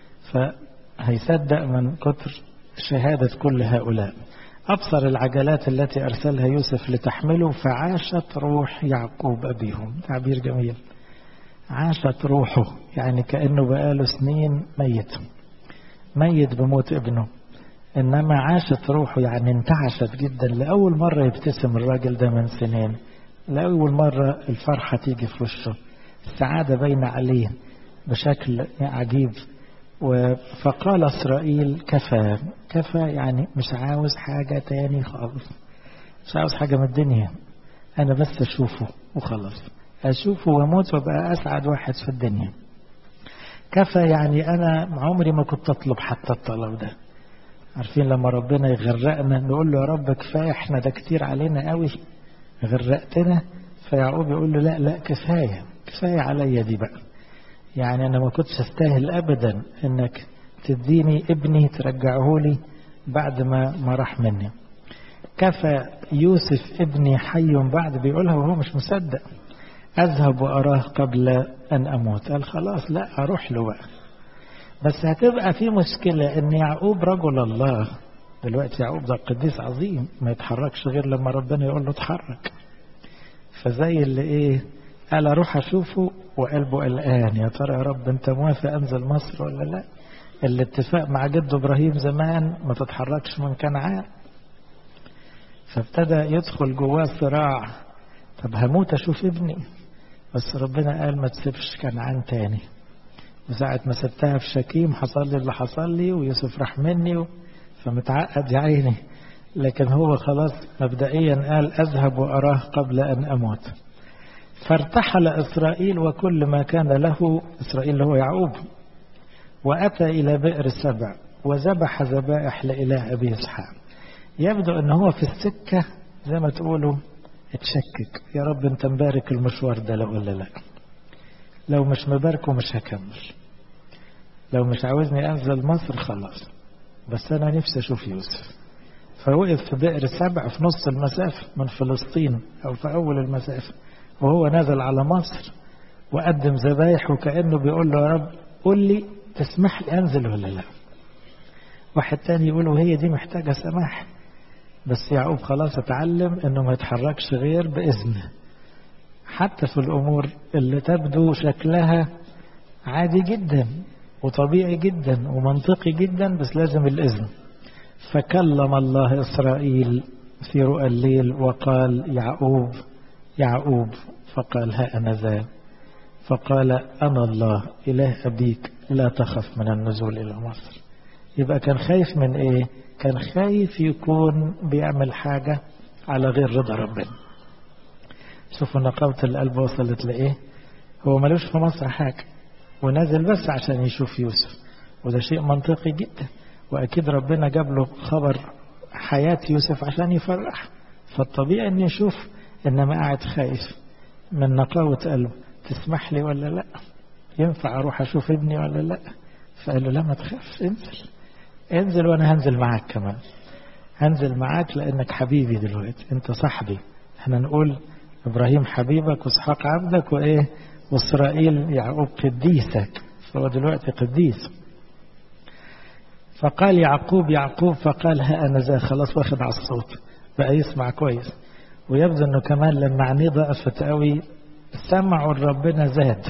فهيصدق من كتر شهادة كل هؤلاء أبصر العجلات التي أرسلها يوسف لتحمله فعاشت روح يعقوب أبيهم تعبير جميل عاشت روحه يعني كأنه بقاله سنين ميت ميت بموت ابنه إنما عاشت روحه يعني انتعشت جدا لأول مرة يبتسم الراجل ده من سنين لأول مرة الفرحة تيجي في وشه السعادة باينة عليه بشكل عجيب فقال إسرائيل كفى كفى يعني مش عاوز حاجة تاني خالص مش عاوز حاجة من الدنيا أنا بس أشوفه وخلاص أشوفه وأموت وأبقى أسعد واحد في الدنيا كفى يعني أنا عمري ما كنت أطلب حتى الطلب ده عارفين لما ربنا يغرقنا نقول له يا رب كفاية احنا ده كتير علينا قوي غرقتنا فيعقوب يقول له لا لا كفاية كفاية عليا دي بقى يعني أنا ما كنتش أستاهل أبدا إنك تديني ابني ترجعه لي بعد ما ما راح مني كفى يوسف ابني حي بعد بيقولها وهو مش مصدق أذهب وأراه قبل أن أموت قال خلاص لا أروح له بقى بس هتبقى في مشكلة إن يعقوب رجل الله دلوقتي يعقوب ده قديس عظيم ما يتحركش غير لما ربنا يقول له اتحرك فزي اللي ايه قال اروح اشوفه وقلبه قلقان يا ترى يا رب انت موافق انزل مصر ولا لا الاتفاق مع جده ابراهيم زمان ما تتحركش من كنعان فابتدى يدخل جواه صراع طب هموت اشوف ابني بس ربنا قال ما تسيبش كنعان تاني وساعة ما سبتها في شكيم حصل لي اللي حصل لي ويوسف راح مني و... فمتعقد يا عيني لكن هو خلاص مبدئيا قال أذهب وأراه قبل أن أموت فارتحل إسرائيل وكل ما كان له إسرائيل اللي هو يعقوب وأتى إلى بئر سبع وذبح ذبائح لإله أبي إسحاق يبدو أن هو في السكة زي ما تقولوا اتشكك يا رب انت مبارك المشوار ده لو ولا لا لو مش مباركه مش هكمل لو مش عاوزني انزل مصر خلاص بس انا نفسي اشوف يوسف فوقف في بئر سبع في نص المسافة من فلسطين او في اول المسافة وهو نازل على مصر وقدم ذبايح وكأنه بيقول له يا رب قول لي تسمح لي انزل ولا لا واحد تاني يقول وهي دي محتاجة سماح بس يعقوب خلاص اتعلم انه ما يتحركش غير باذنه حتى في الامور اللي تبدو شكلها عادي جدا وطبيعي جدا ومنطقي جدا بس لازم الاذن فكلم الله اسرائيل في رؤى الليل وقال يعقوب يعقوب فقال ها انا ذا فقال انا الله اله ابيك لا تخف من النزول الى مصر يبقى كان خايف من ايه كان خايف يكون بيعمل حاجة على غير رضا ربنا شوفوا نقاوة القلب وصلت لإيه هو ملوش في مصر حاجة ونازل بس عشان يشوف يوسف وده شيء منطقي جدا وأكيد ربنا جاب له خبر حياة يوسف عشان يفرح فالطبيعي أن يشوف إنما قاعد خايف من نقاوة قلبه تسمح لي ولا لا ينفع أروح أشوف ابني ولا لا فقال له لا ما تخافش انزل انزل وانا هنزل معاك كمان هنزل معاك لانك حبيبي دلوقتي انت صاحبي احنا نقول ابراهيم حبيبك واسحاق عبدك وايه واسرائيل يعقوب قديسك فهو دلوقتي قديس فقال يعقوب يعقوب فقال ها انا ذا خلاص واخد على الصوت بقى يسمع كويس ويبدو انه كمان لما عينيه ضعفت قوي سمعوا ربنا زاد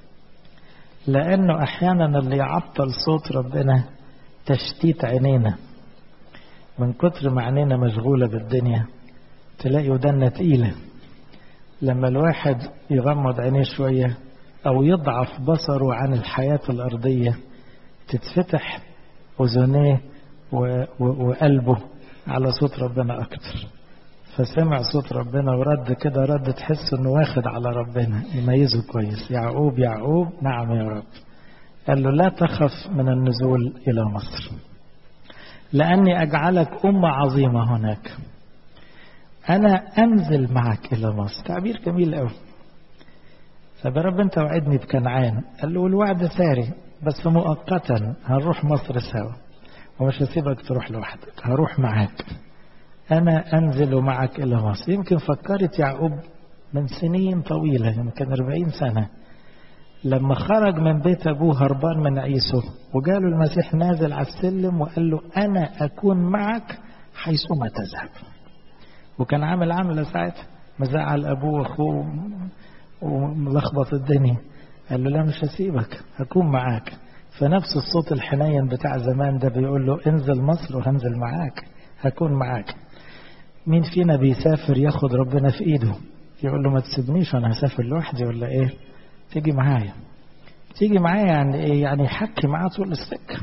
لانه احيانا اللي يعطل صوت ربنا تشتيت عينينا من كتر ما عينينا مشغولة بالدنيا تلاقي ودنا تقيلة لما الواحد يغمض عينيه شوية أو يضعف بصره عن الحياة الأرضية تتفتح أذنيه وقلبه على صوت ربنا أكتر فسمع صوت ربنا ورد كده رد تحس انه واخد على ربنا يميزه كويس يعقوب يعقوب نعم يا رب قال له لا تخف من النزول إلى مصر لأني أجعلك أمة عظيمة هناك أنا أنزل معك إلى مصر تعبير جميل قوي طب يا رب أنت وعدني بكنعان قال له والوعد ساري بس مؤقتا هنروح مصر سوا ومش هسيبك تروح لوحدك هروح معاك أنا أنزل معك إلى مصر يمكن فكرت يعقوب من سنين طويلة يمكن 40 سنة لما خرج من بيت أبوه هربان من عيسو وجاله المسيح نازل على السلم وقال له أنا أكون معك حيثما تذهب وكان عامل عملة ساعتها مزعل أبوه وأخوه وملخبط الدنيا قال له لا مش هسيبك هكون معاك فنفس الصوت الحنين بتاع زمان ده بيقول له انزل مصر وهنزل معاك هكون معاك مين فينا بيسافر ياخد ربنا في ايده يقول له ما تسيبنيش انا هسافر لوحدي ولا ايه تيجي معايا تيجي معايا يعني ايه يعني يحكي معاه طول السكه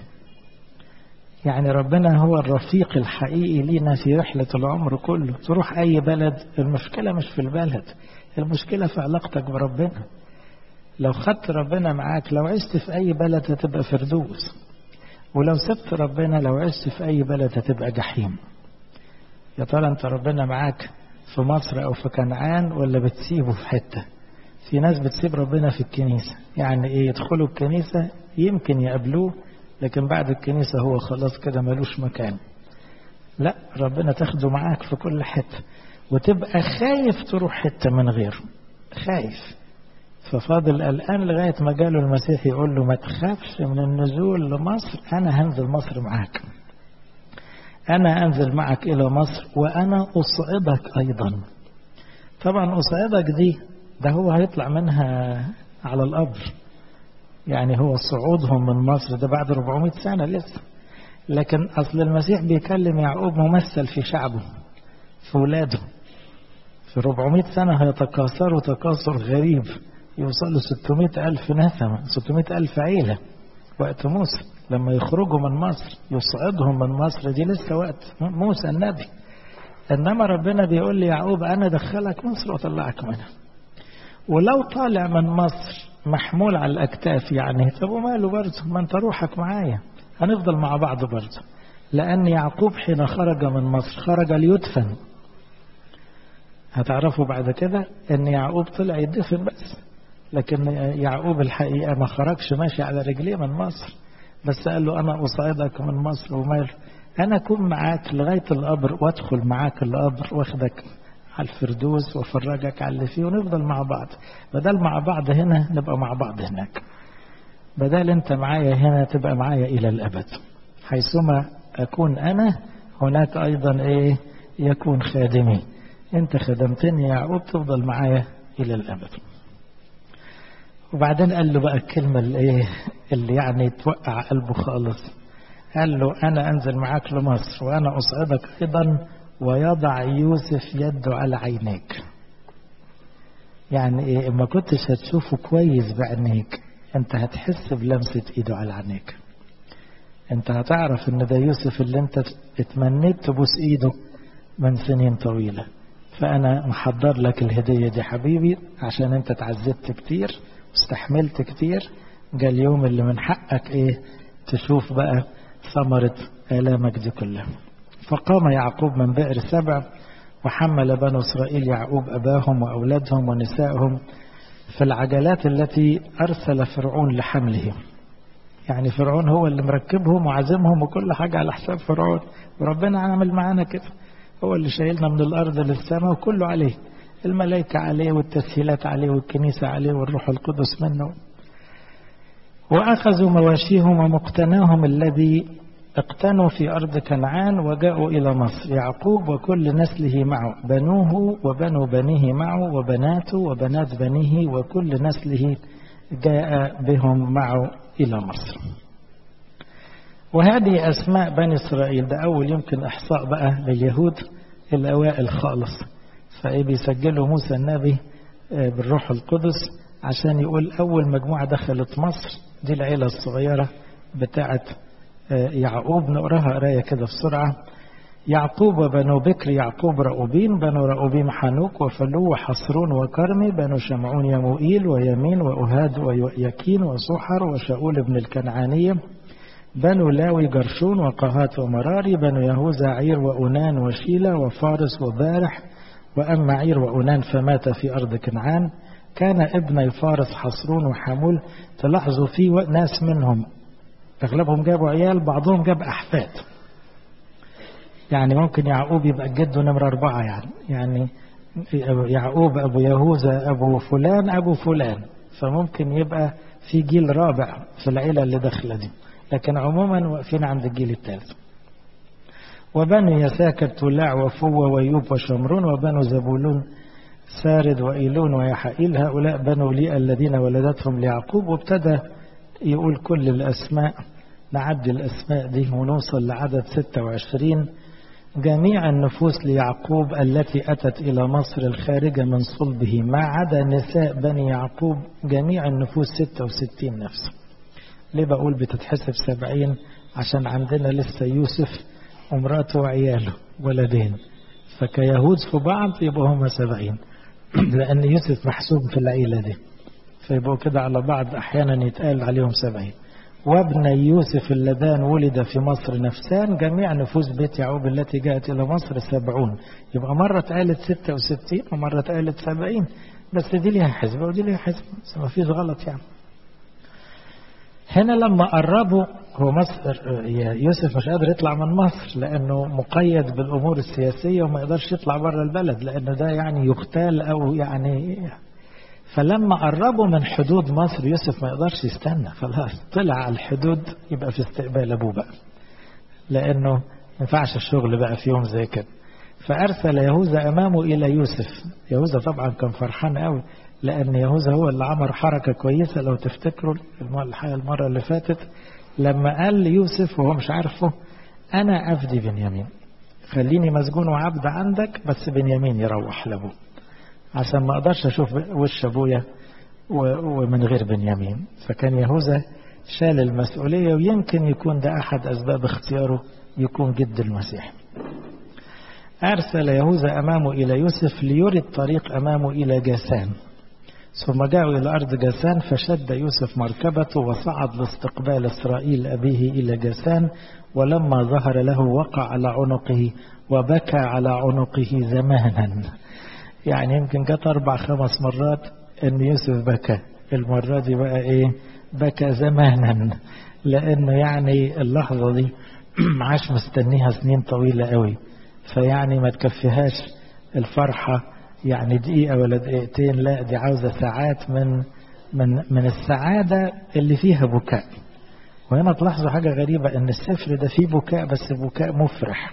يعني ربنا هو الرفيق الحقيقي لينا في رحلة العمر كله تروح أي بلد المشكلة مش في البلد المشكلة في علاقتك بربنا لو خدت ربنا معاك لو عشت في أي بلد هتبقى فردوس ولو سبت ربنا لو عشت في أي بلد هتبقى جحيم يا ترى أنت ربنا معاك في مصر أو في كنعان ولا بتسيبه في حتة في ناس بتسيب ربنا في الكنيسة يعني إيه يدخلوا الكنيسة يمكن يقابلوه لكن بعد الكنيسة هو خلاص كده ملوش مكان لا ربنا تاخده معاك في كل حتة وتبقى خايف تروح حتة من غيره خايف ففاضل الآن لغاية ما جاله المسيح يقول له ما تخافش من النزول لمصر أنا هنزل مصر معاك أنا أنزل معك إلى مصر وأنا أصعدك أيضا طبعا أصعدك دي ده هو هيطلع منها على القبر يعني هو صعودهم من مصر ده بعد 400 سنة لسه لكن أصل المسيح بيكلم يعقوب ممثل في شعبه في ولاده في 400 سنة هيتكاثروا تكاثر غريب يوصلوا 600 ألف نسمة 600 ألف عيلة وقت موسى لما يخرجوا من مصر يصعدهم من مصر دي لسه وقت موسى النبي إنما ربنا بيقول لي يعقوب أنا دخلك مصر وأطلعك منها ولو طالع من مصر محمول على الأكتاف يعني طب وماله برضه ما أنت روحك معايا هنفضل مع بعض برضه لأن يعقوب حين خرج من مصر خرج ليدفن هتعرفوا بعد كده أن يعقوب طلع يدفن بس لكن يعقوب الحقيقة ما خرجش ماشي على رجليه من مصر بس قال له أنا أصعدك من مصر وماله أنا أكون معاك لغاية القبر وأدخل معاك القبر واخدك على الفردوس وافرجك على اللي فيه ونفضل مع بعض بدل مع بعض هنا نبقى مع بعض هناك بدل انت معايا هنا تبقى معايا الى الابد حيثما اكون انا هناك ايضا ايه يكون خادمي انت خدمتني يا يعقوب تفضل معايا الى الابد وبعدين قال له بقى الكلمة اللي, إيه اللي يعني توقع قلبه خالص قال له أنا أنزل معاك لمصر وأنا أصعدك أيضا ويضع يوسف يده على عينيك يعني إيه ما كنتش هتشوفه كويس بعينيك أنت هتحس بلمسة إيده على عينيك أنت هتعرف إن ده يوسف اللي أنت اتمنيت تبوس إيده من سنين طويلة فأنا محضر لك الهدية دي حبيبي عشان أنت تعذبت كتير واستحملت كتير جاء اليوم اللي من حقك إيه تشوف بقى ثمرة آلامك دي كلها فقام يعقوب من بئر سبع وحمل بنو إسرائيل يعقوب أباهم وأولادهم ونسائهم في العجلات التي أرسل فرعون لحملهم يعني فرعون هو اللي مركبهم وعازمهم وكل حاجة على حساب فرعون وربنا عمل معانا كده هو اللي شايلنا من الأرض للسماء وكله عليه الملائكة عليه والتسهيلات عليه والكنيسة عليه والروح القدس منه وأخذوا مواشيهم ومقتناهم الذي اقتنوا في أرض كنعان وجاءوا إلى مصر يعقوب وكل نسله معه بنوه وبنو بنيه معه وبناته وبنات بنيه وكل نسله جاء بهم معه إلى مصر وهذه أسماء بني إسرائيل ده أول يمكن إحصاء بقى لليهود الأوائل خالص فإيه بيسجلوا موسى النبي بالروح القدس عشان يقول أول مجموعة دخلت مصر دي العيلة الصغيرة بتاعت يعقوب نقراها قراية كده بسرعة يعقوب وبنو بكر يعقوب رأوبين بنو رأوبين حنوك وفلو وحصرون وكرمي بنو شمعون يموئيل ويمين وأهاد ويكين وسحر وشاول بن الكنعانية بنو لاوي جرشون وقهات ومراري بنو يهوذا عير وأنان وشيلة وفارس وبارح وأما عير وأنان فمات في أرض كنعان كان ابني فارس حصرون وحمول تلاحظوا في ناس منهم أغلبهم جابوا عيال بعضهم جاب أحفاد يعني ممكن يعقوب يبقى جده نمرة أربعة يعني يعني يعقوب أبو يهوذا أبو فلان أبو فلان فممكن يبقى في جيل رابع في العيلة اللي داخلة دي لكن عموما واقفين عند الجيل الثالث وبنو يساكر تولاع وفوة ويوب وشمرون وبنو زبولون سارد وإيلون ويحائيل هؤلاء بنو لي الذين ولدتهم ليعقوب وابتدى يقول كل الأسماء نعدي الأسماء دي ونوصل لعدد 26 جميع النفوس ليعقوب التي أتت إلى مصر الخارجة من صلبه ما عدا نساء بني يعقوب جميع النفوس 66 نفس ليه بقول بتتحسب 70 عشان عندنا لسه يوسف ومراته وعياله ولدين فكيهود في بعض يبقوا هم 70 لأن يوسف محسوب في العيلة دي فيبقوا كده على بعض أحيانا يتقال عليهم 70 وابن يوسف اللذان ولد في مصر نفسان جميع نفوس بيت يعقوب التي جاءت إلى مصر سبعون يبقى مرة اتقالت ستة وستين ومرة اتقالت سبعين بس دي ليها حسبة ودي ليها حسبة بس ما فيش غلط يعني هنا لما قربوا هو مصر يوسف مش قادر يطلع من مصر لأنه مقيد بالأمور السياسية وما يقدرش يطلع بره البلد لأنه ده يعني يغتال أو يعني فلما قربوا من حدود مصر يوسف ما يقدرش يستنى خلاص طلع على الحدود يبقى في استقبال ابوه بقى لانه ما ينفعش الشغل بقى في يوم زي كده فارسل يهوذا امامه الى يوسف يهوذا طبعا كان فرحان قوي لان يهوذا هو اللي عمل حركه كويسه لو تفتكروا المره اللي فاتت لما قال ليوسف وهو مش عارفه انا افدي بنيامين خليني مسجون وعبد عندك بس بنيامين يروح لابوه عشان ما اقدرش اشوف وش ابويا ومن غير بنيامين فكان يهوذا شال المسؤولية ويمكن يكون ده أحد أسباب اختياره يكون جد المسيح أرسل يهوذا أمامه إلى يوسف ليري الطريق أمامه إلى جاسان ثم جاءوا إلى أرض جاسان فشد يوسف مركبته وصعد لاستقبال إسرائيل أبيه إلى جاسان ولما ظهر له وقع على عنقه وبكى على عنقه زمانا يعني يمكن جت أربع خمس مرات إن يوسف بكى المرة دي بقى إيه بكى زمانا لأنه يعني اللحظة دي عاش مستنيها سنين طويلة قوي فيعني ما تكفيهاش الفرحة يعني دقيقة ولا دقيقتين لا دي عاوزة ساعات من من من السعادة اللي فيها بكاء وهنا تلاحظوا حاجة غريبة إن السفر ده فيه بكاء بس بكاء مفرح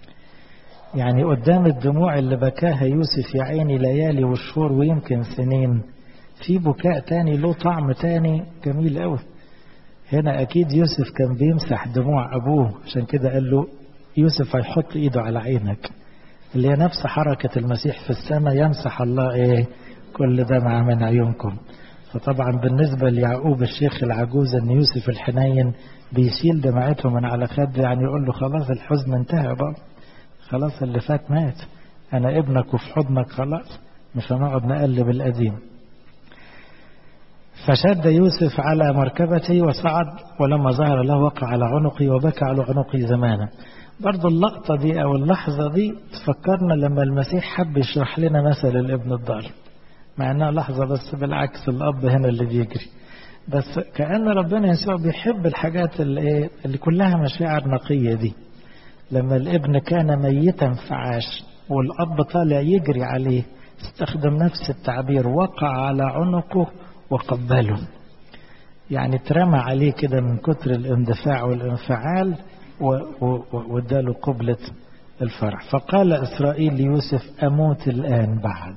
يعني قدام الدموع اللي بكاها يوسف يا عيني ليالي وشهور ويمكن سنين في بكاء تاني له طعم تاني جميل قوي هنا أكيد يوسف كان بيمسح دموع أبوه عشان كده قال له يوسف هيحط إيده على عينك اللي هي نفس حركة المسيح في السماء يمسح الله إيه كل دمعة من عيونكم فطبعا بالنسبة ليعقوب الشيخ العجوز أن يوسف الحنين بيشيل دمعته من على خده يعني يقول له خلاص الحزن انتهى بقى خلاص اللي فات مات أنا ابنك وفي حضنك خلاص مش هنقعد نقلب القديم فشد يوسف على مركبته وصعد ولما ظهر له وقع على عنقي وبكى على عنقي زمانا برضو اللقطة دي أو اللحظة دي تفكرنا لما المسيح حب يشرح لنا مثل الابن الضال مع أنها لحظة بس بالعكس الأب هنا اللي بيجري بس كأن ربنا يسوع بيحب الحاجات اللي, اللي كلها مشاعر نقية دي لما الابن كان ميتا فعاش والأب طالع يجري عليه استخدم نفس التعبير وقع على عنقه وقبله يعني اترمى عليه كده من كتر الاندفاع والانفعال واداله قبلة الفرح فقال إسرائيل ليوسف أموت الآن بعد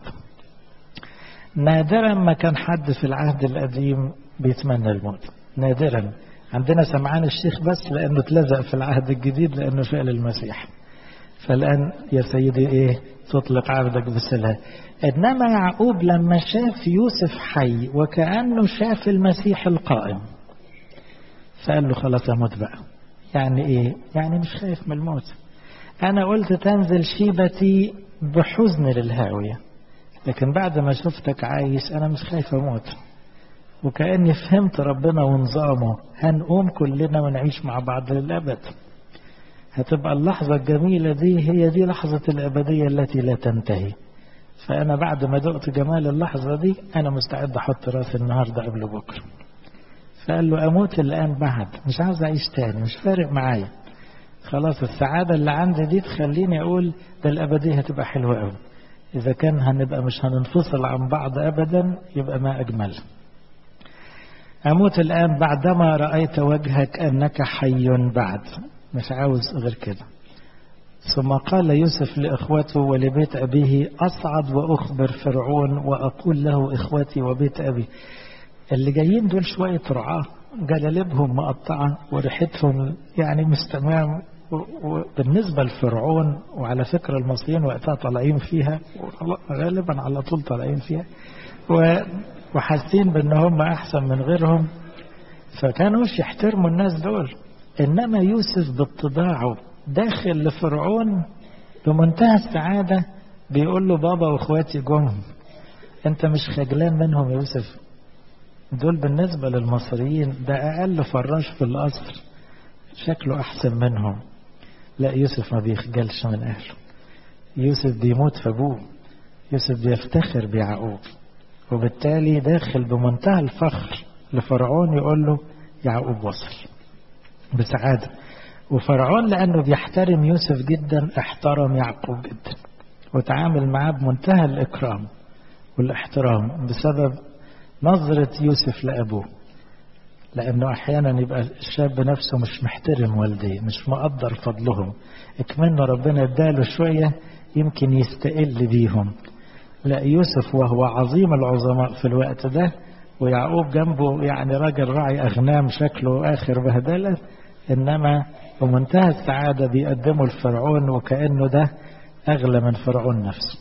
نادرا ما كان حد في العهد القديم بيتمنى الموت نادرا عندنا سمعان الشيخ بس لأنه اتلزق في العهد الجديد لأنه شال المسيح فالآن يا سيدي إيه تطلق عبدك بسلام إنما يعقوب لما شاف يوسف حي وكأنه شاف المسيح القائم فقال له خلاص أموت بقى يعني إيه يعني مش خايف من الموت أنا قلت تنزل شيبتي بحزن للهاوية لكن بعد ما شفتك عايش أنا مش خايف أموت وكأني فهمت ربنا ونظامه هنقوم كلنا ونعيش مع بعض للأبد هتبقى اللحظة الجميلة دي هي دي لحظة الأبدية التي لا تنتهي فأنا بعد ما دقت جمال اللحظة دي أنا مستعد أحط راسي النهاردة قبل بكرة فقال له أموت الآن بعد مش عاوز أعيش تاني مش فارق معايا خلاص السعادة اللي عندي دي تخليني أقول ده الأبدية هتبقى حلوة قوي إذا كان هنبقى مش هننفصل عن بعض أبدا يبقى ما أجمل أموت الآن بعدما رأيت وجهك أنك حي بعد مش عاوز غير كده ثم قال يوسف لإخوته ولبيت أبيه أصعد وأخبر فرعون وأقول له إخوتي وبيت أبي اللي جايين دول شوية رعاة جلالبهم مقطعة وريحتهم يعني مستمام وبالنسبة لفرعون وعلى فكرة المصريين وقتها طالعين فيها غالبا على طول طالعين فيها وحاسين بان هم احسن من غيرهم فكانوش يحترموا الناس دول انما يوسف باتباعه داخل لفرعون بمنتهى السعادة بيقول له بابا واخواتي جم انت مش خجلان منهم يا يوسف دول بالنسبة للمصريين ده اقل فراش في القصر شكله احسن منهم لا يوسف ما بيخجلش من اهله يوسف بيموت في ابوه يوسف بيفتخر بيعقوب وبالتالي داخل بمنتهى الفخر لفرعون يقول له يعقوب وصل بسعادة وفرعون لأنه بيحترم يوسف جدا احترم يعقوب جدا وتعامل معاه بمنتهى الإكرام والاحترام بسبب نظرة يوسف لأبوه لأنه أحيانا يبقى الشاب نفسه مش محترم والديه مش مقدر فضلهم اكمنه ربنا اداله شوية يمكن يستقل بيهم لا يوسف وهو عظيم العظماء في الوقت ده ويعقوب جنبه يعني راجل راعي أغنام شكله آخر بهدلة إنما بمنتهى السعادة بيقدموا لفرعون وكأنه ده أغلى من فرعون نفسه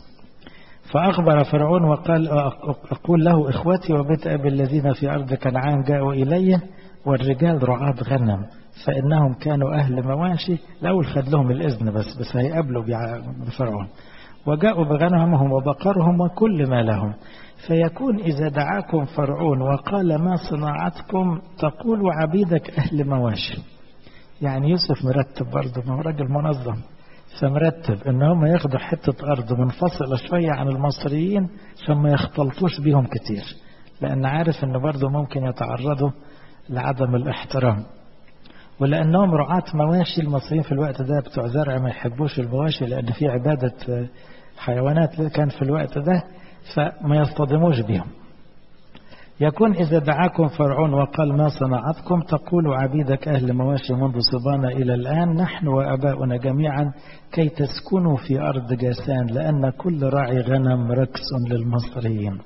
فأخبر فرعون وقال أقول له إخوتي وبيت أبي الذين في أرض كنعان جاءوا إلي والرجال رعاة غنم فإنهم كانوا أهل مواشي الأول خد لهم الإذن بس بس هيقابلوا بفرعون وجاءوا بغنمهم وبقرهم وكل ما لهم فيكون إذا دعاكم فرعون وقال ما صناعتكم تقول عبيدك أهل مواشي يعني يوسف مرتب برضه ما هو راجل منظم فمرتب ان هم ياخدوا حتة ارض منفصلة شوية عن المصريين عشان ما يختلطوش بيهم كتير لان عارف ان برضه ممكن يتعرضوا لعدم الاحترام ولانهم رعاة مواشي المصريين في الوقت ده بتوع زرع ما يحبوش المواشي لان في عبادة حيوانات كان في الوقت ده فما يصطدموش بهم يكون إذا دعاكم فرعون وقال ما صنعتكم تقول عبيدك أهل مواشي منذ صبانا إلى الآن نحن وأباؤنا جميعا كي تسكنوا في أرض جاسان لأن كل راعي غنم ركس للمصريين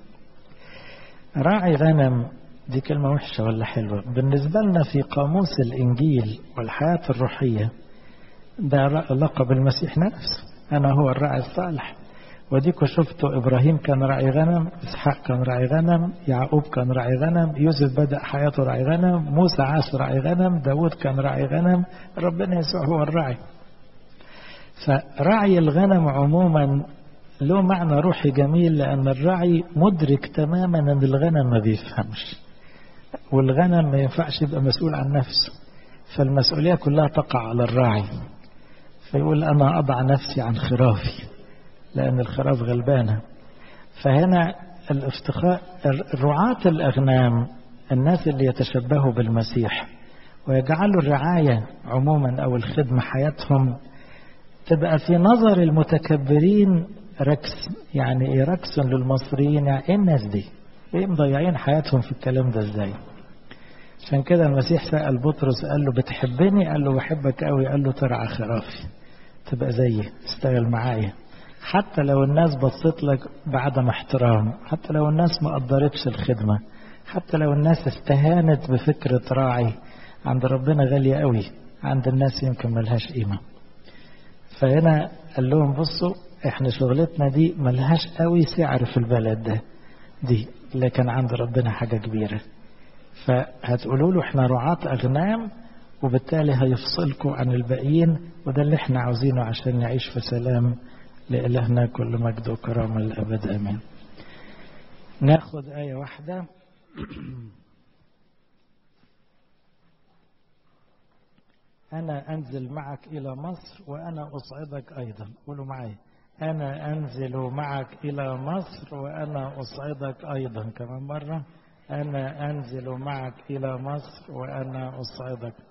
راعي غنم دي كلمة وحشة ولا حلوة بالنسبة لنا في قاموس الإنجيل والحياة الروحية ده لقب المسيح نفسه أنا هو الراعي الصالح وديكوا شفتوا إبراهيم كان راعي غنم إسحاق كان راعي غنم يعقوب كان راعي غنم يوسف بدأ حياته راعي غنم موسى عاش راعي غنم داود كان راعي غنم ربنا يسوع هو الراعي فرعي الغنم عموما له معنى روحي جميل لأن الراعي مدرك تماما أن الغنم ما بيفهمش والغنم ما ينفعش يبقى مسؤول عن نفسه فالمسؤولية كلها تقع على الراعي فيقول أنا أضع نفسي عن خرافي لأن الخراف غلبانة فهنا الافتخار رعاة الأغنام الناس اللي يتشبهوا بالمسيح ويجعلوا الرعاية عموما أو الخدمة حياتهم تبقى في نظر المتكبرين ركس يعني ايه ركس للمصريين يعني ايه الناس دي ايه مضيعين حياتهم في الكلام ده ازاي عشان كده المسيح سأل بطرس قال له بتحبني قال له بحبك قوي قال له ترعى خرافي تبقى زيي تشتغل معايا حتى لو الناس بصت لك بعدم احترام حتى لو الناس ما قدرتش الخدمة حتى لو الناس استهانت بفكرة راعي عند ربنا غالية قوي عند الناس يمكن ملهاش قيمة فهنا قال لهم بصوا احنا شغلتنا دي ملهاش قوي سعر في البلد ده دي لكن عند ربنا حاجة كبيرة فهتقولوا له احنا رعاة أغنام وبالتالي هيفصلكم عن الباقيين وده اللي احنا عاوزينه عشان نعيش في سلام لإلهنا كل مجد وكرامة للأبد آمين ناخد آية واحدة أنا أنزل معك إلى مصر وأنا أصعدك أيضا قولوا معي أنا أنزل معك إلى مصر وأنا أصعدك أيضا كمان مرة أنا أنزل معك إلى مصر وأنا أصعدك